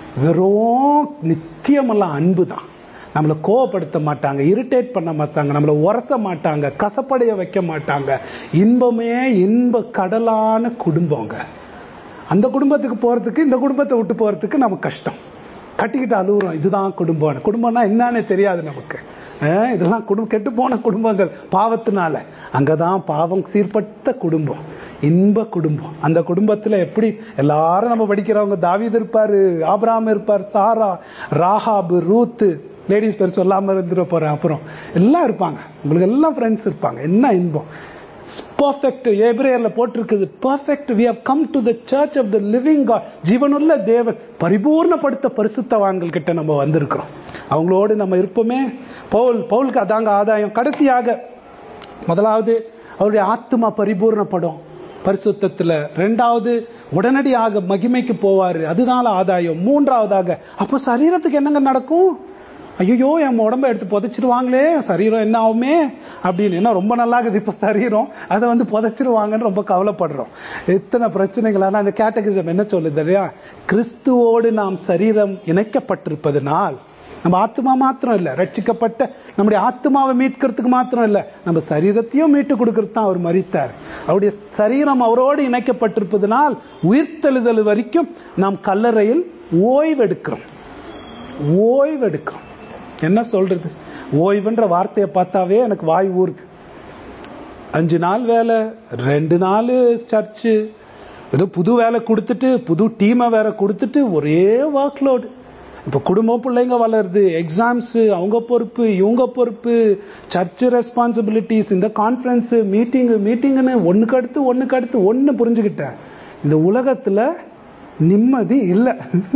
வெறும் நித்தியமெல்லாம் அன்பு தான் நம்மளை கோவப்படுத்த மாட்டாங்க இரிட்டேட் பண்ண மாட்டாங்க நம்மளை உரச மாட்டாங்க கசப்படைய வைக்க மாட்டாங்க இன்பமே இன்ப கடலான குடும்பங்க அந்த குடும்பத்துக்கு போறதுக்கு இந்த குடும்பத்தை விட்டு போறதுக்கு நமக்கு கஷ்டம் கட்டிக்கிட்டு அழுகுறோம் இதுதான் குடும்பம் குடும்பம்னா என்னன்னே தெரியாது நமக்கு அஹ் இதெல்லாம் குடும்பம் கெட்டு போன குடும்பங்கள் பாவத்தினால அங்கதான் பாவம் சீர்பட்ட குடும்பம் இன்ப குடும்பம் அந்த குடும்பத்துல எப்படி எல்லாரும் நம்ம படிக்கிறவங்க தாவீது இருப்பாரு ஆபிராம் இருப்பார் சாரா ராஹாபு ரூத்து லேடிஸ் பேர் சொல்லாம இருந்துட போறேன் அப்புறம் எல்லாம் இருப்பாங்க உங்களுக்கு எல்லாம் ஃப்ரெண்ட்ஸ் இருப்பாங்க என்ன இன்பம் பர்ஃபெக்ட் எபிரேயர்ல போட்டிருக்குது perfect we have come to the church of the living god ஜீவனுள்ள தேவன் பரிபூர்ணப்படுத்த பரிசுத்தவான்கள் கிட்ட நம்ம வந்திருக்கிறோம் அவங்களோடு நம்ம இருப்போமே பவுல் பவுலுக்கு அதாங்க ஆதாயம் கடைசியாக முதலாவது அவருடைய ஆத்மா பரிபூர்ணப்படும் பரிசுத்தத்துல ரெண்டாவது உடனடியாக மகிமைக்கு போவாரு அதனால ஆதாயம் மூன்றாவதாக அப்போ சரீரத்துக்கு என்னங்க நடக்கும் ஐயோ என் உடம்ப எடுத்து புதைச்சிருவாங்களே என் சரீரம் என்ன ஆகுமே அப்படின்னு என்ன ரொம்ப நல்லா இருக்குது இப்ப சரீரம் அதை வந்து புதைச்சிருவாங்கன்னு ரொம்ப கவலைப்படுறோம் எத்தனை பிரச்சனைகள் ஆனா அந்த கேட்டகிசம் என்ன சொல்லுது இல்லையா கிறிஸ்துவோடு நாம் சரீரம் இணைக்கப்பட்டிருப்பதனால் நம்ம ஆத்மா மாத்திரம் இல்ல ரட்சிக்கப்பட்ட நம்முடைய ஆத்மாவை மீட்கிறதுக்கு மாத்திரம் இல்ல நம்ம சரீரத்தையும் மீட்டு கொடுக்கறது தான் அவர் மறித்தார் அவருடைய சரீரம் அவரோடு இணைக்கப்பட்டிருப்பதனால் உயிர்த்தெழுதல் வரைக்கும் நாம் கல்லறையில் ஓய்வெடுக்கிறோம் ஓய்வெடுக்கிறோம் என்ன சொல்றது ஓய்வுன்ற வார்த்தையை பார்த்தாவே எனக்கு வாய் ஊறுது அஞ்சு நாள் வேலை ரெண்டு நாள் சர்ச்சு ஏதோ புது வேலை கொடுத்துட்டு புது டீமை வேற கொடுத்துட்டு ஒரே ஒர்க் லோடு இப்போ குடும்பம் பிள்ளைங்க வளருது எக்ஸாம்ஸ் அவங்க பொறுப்பு இவங்க பொறுப்பு சர்ச் ரெஸ்பான்சிபிலிட்டிஸ் இந்த கான்ஃபரன்ஸ் மீட்டிங் மீட்டிங்னு ஒண்ணுக்கு அடுத்து ஒண்ணுக்கு அடுத்து ஒன்னு புரிஞ்சுக்கிட்டேன் இந்த உலகத்துல நிம்மதி இல்லை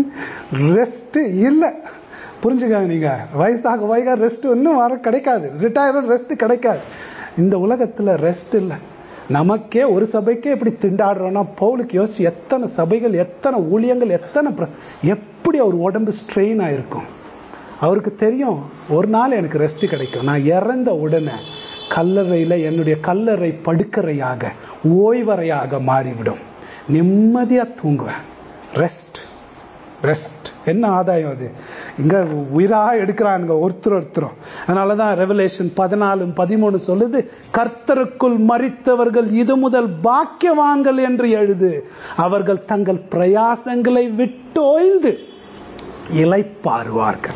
ரெஸ்ட் இல்லை புரிஞ்சுக்கங்க நீங்க வயசாக வயதாக ரெஸ்ட் இன்னும் வர கிடைக்காது ரிட்டையர்மெண்ட் ரெஸ்ட் கிடைக்காது இந்த உலகத்துல ரெஸ்ட் இல்லை நமக்கே ஒரு சபைக்கே இப்படி திண்டாடுறோம்னா பவுலுக்கு யோசிச்சு எத்தனை சபைகள் எத்தனை ஊழியங்கள் எத்தனை பிர- எப்படி அவர் உடம்பு ஸ்ட்ரெயின் ஆயிருக்கும் அவருக்கு தெரியும் ஒரு நாள் எனக்கு ரெஸ்ட் கிடைக்கும் நான் இறந்த உடனே கல்லறையில என்னுடைய கல்லறை படுக்கறையாக ஓய்வறையாக மாறிவிடும் நிம்மதியா தூங்குவேன் ரெஸ்ட் ரெஸ்ட் என்ன ஆதாயம் அது இங்க உயிரா எடுக்கிறானுங்க ஒருத்தர் ஒருத்தரும் அதனாலதான் ரெவலேஷன் பதினாலும் பதிமூணு சொல்லுது கர்த்தருக்குள் மரித்தவர்கள் இது முதல் பாக்கியவான்கள் என்று எழுது அவர்கள் தங்கள் பிரயாசங்களை விட்டோய்ந்து இலைப்பாருவார்கள்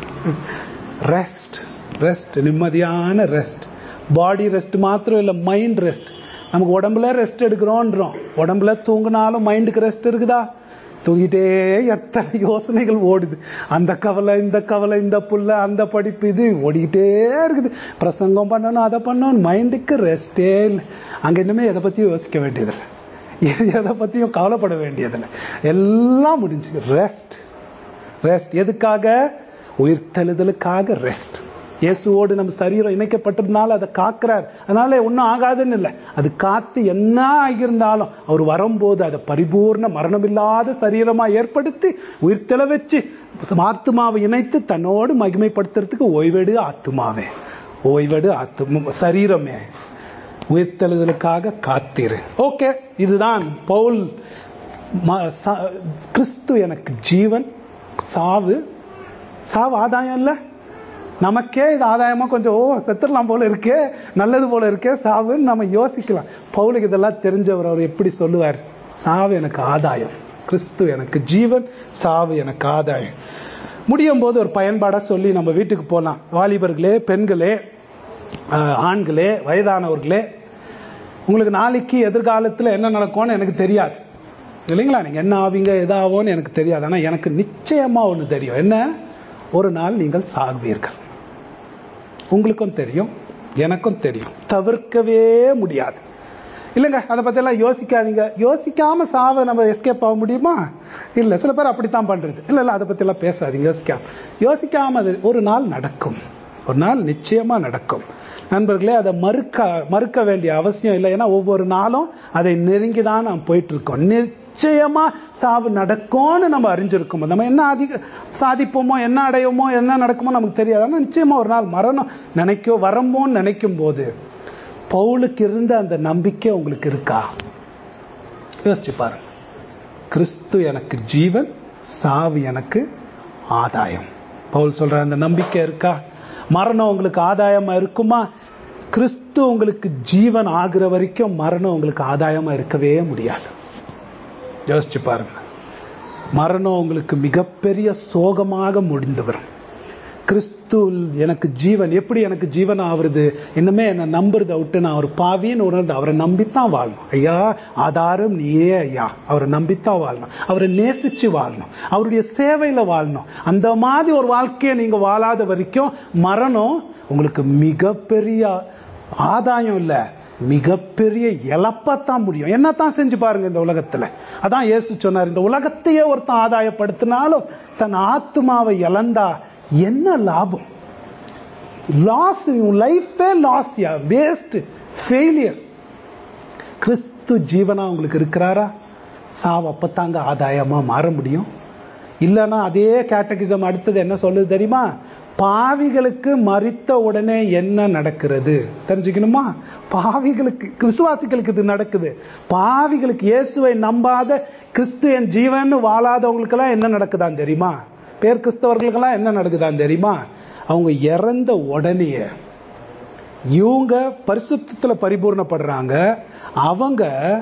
ரெஸ்ட் ரெஸ்ட் நிம்மதியான ரெஸ்ட் பாடி ரெஸ்ட் மாத்திரம் இல்ல மைண்ட் ரெஸ்ட் நமக்கு உடம்புல ரெஸ்ட் எடுக்கிறோன்றோம் உடம்புல தூங்கினாலும் மைண்டுக்கு ரெஸ்ட் இருக்குதா தூங்கிட்டே எத்தனை யோசனைகள் ஓடுது அந்த கவலை இந்த கவலை இந்த புல்ல அந்த படிப்பு இது ஓடிக்கிட்டே இருக்குது பிரசங்கம் பண்ணணும் அதை பண்ணணும் மைண்டுக்கு ரெஸ்டே இல்லை அங்க இன்னுமே எதை பத்தியும் யோசிக்க வேண்டியதில்லை எ- எதை பத்தியும் கவலைப்பட வேண்டியதில்லை எல்லாம் முடிஞ்சு ரெஸ்ட் ரெஸ்ட் எதுக்காக உயிர்த்தெழுதலுக்காக ரெஸ்ட் இயேசுவோடு நம்ம சரீரம் இணைக்கப்பட்டதுனால அதை காக்கிறார் அதனால ஒன்றும் ஆகாதுன்னு இல்லை அது காத்து என்ன ஆகியிருந்தாலும் அவர் வரும்போது அதை பரிபூர்ண மரணமில்லாத சரீரமா ஏற்படுத்தி உயிர்த்தெழ வச்சு ஆத்துமாவை இணைத்து தன்னோடு மகிமைப்படுத்துறதுக்கு ஓய்வெடு ஆத்துமாவே ஓய்வெடு ஆத்தும சரீரமே உயிர்த்தெழுதலுக்காக காத்திரு ஓகே இதுதான் பவுல் ம- ச- கிறிஸ்து எனக்கு ஜீவன் சாவு சாவு ஆதாயம் இல்ல நமக்கே இது ஆதாயமா கொஞ்சம் ஓ செத்துடலாம் போல இருக்கே நல்லது போல இருக்கே சாவுன்னு நம்ம யோசிக்கலாம் பவுலுக்கு இதெல்லாம் தெரிஞ்சவர் அவர் எப்படி சொல்லுவார் சாவு எனக்கு ஆதாயம் கிறிஸ்து எனக்கு ஜீவன் சாவு எனக்கு ஆதாயம் முடியும் போது ஒரு பயன்பாடா சொல்லி நம்ம வீட்டுக்கு போலாம் வாலிபர்களே பெண்களே ஆஹ், ஆண்களே வயதானவர்களே உங்களுக்கு நாளைக்கு எதிர்காலத்துல என்ன நடக்கும்னு எனக்கு தெரியாது இல்லைங்களா நீங்க என்ன ஆவீங்க எதாவோன்னு எனக்கு தெரியாது ஆனா எனக்கு நிச்சயமா ஒண்ணு தெரியும் என்ன ஒரு நாள் நீங்கள் சாகுவீர்கள் உங்களுக்கும் தெரியும் எனக்கும் தெரியும் தவிர்க்கவே முடியாது இல்லைங்க அதை பத்தியெல்லாம் யோசிக்காதீங்க யோசிக்காம சாவை நம்ம எஸ்கேப் ஆக முடியுமா இல்ல சில பேர் அப்படித்தான் பண்றது இல்ல இல்ல அதை பத்தியெல்லாம் பேசாதீங்க யோசிக்காம யோசிக்காம அது ஒரு நாள் நடக்கும் ஒரு நாள் நிச்சயமா நடக்கும் நண்பர்களே அதை மறுக்க மறுக்க வேண்டிய அவசியம் இல்லை ஏன்னா ஒவ்வொரு நாளும் அதை நெருங்கி தான் நாம் போயிட்டு இருக்கோம் நிச்சயமா சாவு நடக்கும்னு நம்ம அறிஞ்சிருக்கோம் நம்ம என்ன அதிக சாதிப்போமோ என்ன அடையுமோ என்ன நடக்குமோ நமக்கு தெரியாது ஆனா நிச்சயமா ஒரு நாள் மரணம் நினைக்கோ வரமோன்னு நினைக்கும் போது பவுலுக்கு இருந்த அந்த நம்பிக்கை உங்களுக்கு இருக்கா யோசிச்சு பாருங்க கிறிஸ்து எனக்கு ஜீவன் சாவு எனக்கு ஆதாயம் பவுல் சொல்ற அந்த நம்பிக்கை இருக்கா மரணம் உங்களுக்கு ஆதாயமா இருக்குமா கிறிஸ்து உங்களுக்கு ஜீவன் ஆகுற வரைக்கும் மரணம் உங்களுக்கு ஆதாயமா இருக்கவே முடியாது யோசிச்சு பாருங்க மரணம் உங்களுக்கு மிகப்பெரிய சோகமாக முடிந்து வரும் கிறிஸ்து எனக்கு ஜீவன் எப்படி எனக்கு ஜீவன் ஆகுறது இன்னுமே என்னை நம்புறத விட்டு நான் ஒரு பாவின்னு உணர்ந்து அவரை நம்பித்தான் வாழணும் ஐயா ஆதாரம் நீயே ஐயா அவரை நம்பித்தான் வாழணும் அவரை நேசிச்சு வாழணும் அவருடைய சேவையில வாழணும் அந்த மாதிரி ஒரு வாழ்க்கையை நீங்க வாழாத வரைக்கும் மரணம் உங்களுக்கு மிகப்பெரிய ஆதாயம் இல்ல மிகப்பெரிய இழப்பத்தான் முடியும் என்னத்தான் செஞ்சு பாருங்க இந்த உலகத்துல அதான் இயேசு சொன்னார் இந்த உலகத்தையே ஒருத்தன் ஆதாயப்படுத்தினாலும் தன் ஆத்மாவை இழந்தா என்ன லாபம் லாஸ் லைஃபே லாஸ் யா வேஸ்ட் ஃபெயிலியர் கிறிஸ்து ஜீவனா உங்களுக்கு இருக்கிறாரா சாவு அப்பத்தாங்க ஆதாயமா மாற முடியும் இல்லைன்னா அதே கேட்டகிசம் அடுத்தது என்ன சொல்லுது தெரியுமா பாவிகளுக்கு மறித்த உடனே என்ன நடக்கிறது தெரிஞ்சுக்கணுமா பாவிகளுக்கு விசுவாசிகளுக்கு இது நடக்குது பாவிகளுக்கு இயேசுவை நம்பாத கிறிஸ்து என் ஜீவன் வாழாதவங்களுக்கெல்லாம் என்ன நடக்குதான்னு தெரியுமா பேர் கிறிஸ்தவர்களுக்கெல்லாம் என்ன நடக்குதான்னு தெரியுமா அவங்க இறந்த உடனே இவங்க பரிசுத்தத்துல பரிபூர்ணப்படுறாங்க அவங்க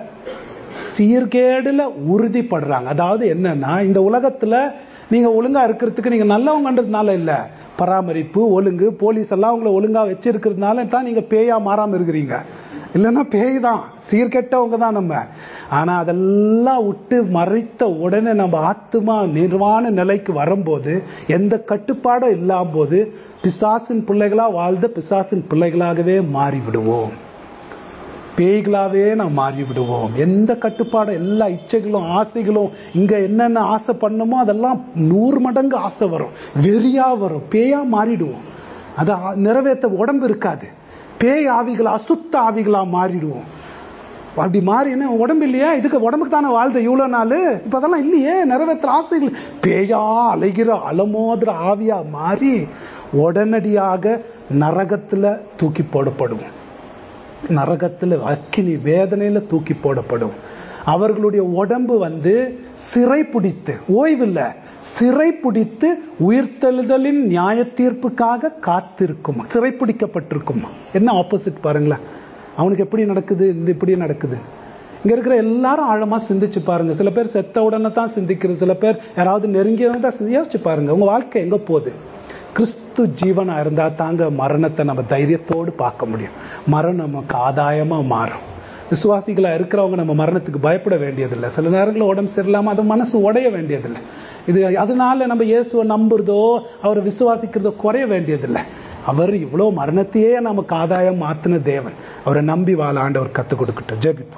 சீர்கேடுல உறுதிப்படுறாங்க அதாவது என்னன்னா இந்த உலகத்துல நீங்க ஒழுங்கா இருக்கிறதுக்கு நீங்க நல்லவங்கன்றதுனால இல்ல பராமரிப்பு ஒழுங்கு போலீஸ் எல்லாம் உங்களை ஒழுங்கா வச்சிருக்கிறதுனால தான் நீங்க பேயா மாறாம இருக்கிறீங்க இல்லைன்னா பேய் தான் சீர்கெட்டவங்க தான் நம்ம ஆனா அதெல்லாம் விட்டு மறைத்த உடனே நம்ம ஆத்மா நிர்வாண நிலைக்கு வரும்போது எந்த கட்டுப்பாடும் இல்லாம போது பிசாசின் பிள்ளைகளா வாழ்ந்த பிசாசின் பிள்ளைகளாகவே மாறி விடுவோம் பேய்களாவே நாம் மாறி விடுவோம் எந்த கட்டுப்பாடும் எல்லா இச்சைகளும் ஆசைகளும் இங்க என்னென்ன ஆசை பண்ணமோ அதெல்லாம் நூறு மடங்கு ஆசை வரும் வெறியா வரும் பேயா மாறிடுவோம் அது ஆ- நிறைவேற்ற உடம்பு இருக்காது பேய் ஆவிகள் அசுத்த ஆவிகளா மாறிடுவோம் அப்படி மாறி என்ன உடம்பு இல்லையா இதுக்கு உடம்புக்கு தானே வாழ்ந்த இவ்வளவு நாள் இப்ப அதெல்லாம் இல்லையே நிறைவேற்ற ஆசைகள் பேயா அலைகிற அலமோதுற ஆவியா மாறி உடனடியாக நரகத்துல தூக்கி போடப்படுவோம் நரகத்துல அக்கினி வேதனையில தூக்கி போடப்படும் அவர்களுடைய உடம்பு வந்து சிறை பிடித்து ஓய்வில்ல சிறை பிடித்து உயிர்த்தெழுதலின் நியாய தீர்ப்புக்காக காத்திருக்கும் சிறை பிடிக்கப்பட்டிருக்கும் என்ன ஆப்போசிட் பாருங்களேன் அவனுக்கு எப்படி நடக்குது இந்த இப்படி நடக்குது இங்க இருக்கிற எல்லாரும் ஆழமா சிந்திச்சு பாருங்க சில பேர் செத்த உடனே தான் சிந்திக்கிறது சில பேர் யாராவது நெருங்கியவங்க தான் சிந்தி- யோசிச்சு பாருங்க உங்க வாழ்க்கை எங்க போகுது கிறிஸ்து ஜீவனா இருந்தா தாங்க மரணத்தை நம்ம தைரியத்தோடு பார்க்க முடியும் மரணம் நமக்கு ஆதாயமா மாறும் விசுவாசிகளா இருக்கிறவங்க நம்ம மரணத்துக்கு பயப்பட வேண்டியதில்லை சில நேரங்களில் உடம்பு சரியில்லாம அது மனசு உடைய வேண்டியதில்லை இது அதனால நம்ம இயேசுவை நம்புறதோ அவரை விசுவாசிக்கிறதோ குறைய வேண்டியதில்லை அவர் இவ்வளவு மரணத்தையே நமக்கு ஆதாயம் மாத்தின தேவன் அவரை நம்பி வாழ ஆண்டவர் கத்துக் கொடுக்கட்டும் ஜெபிப்போம்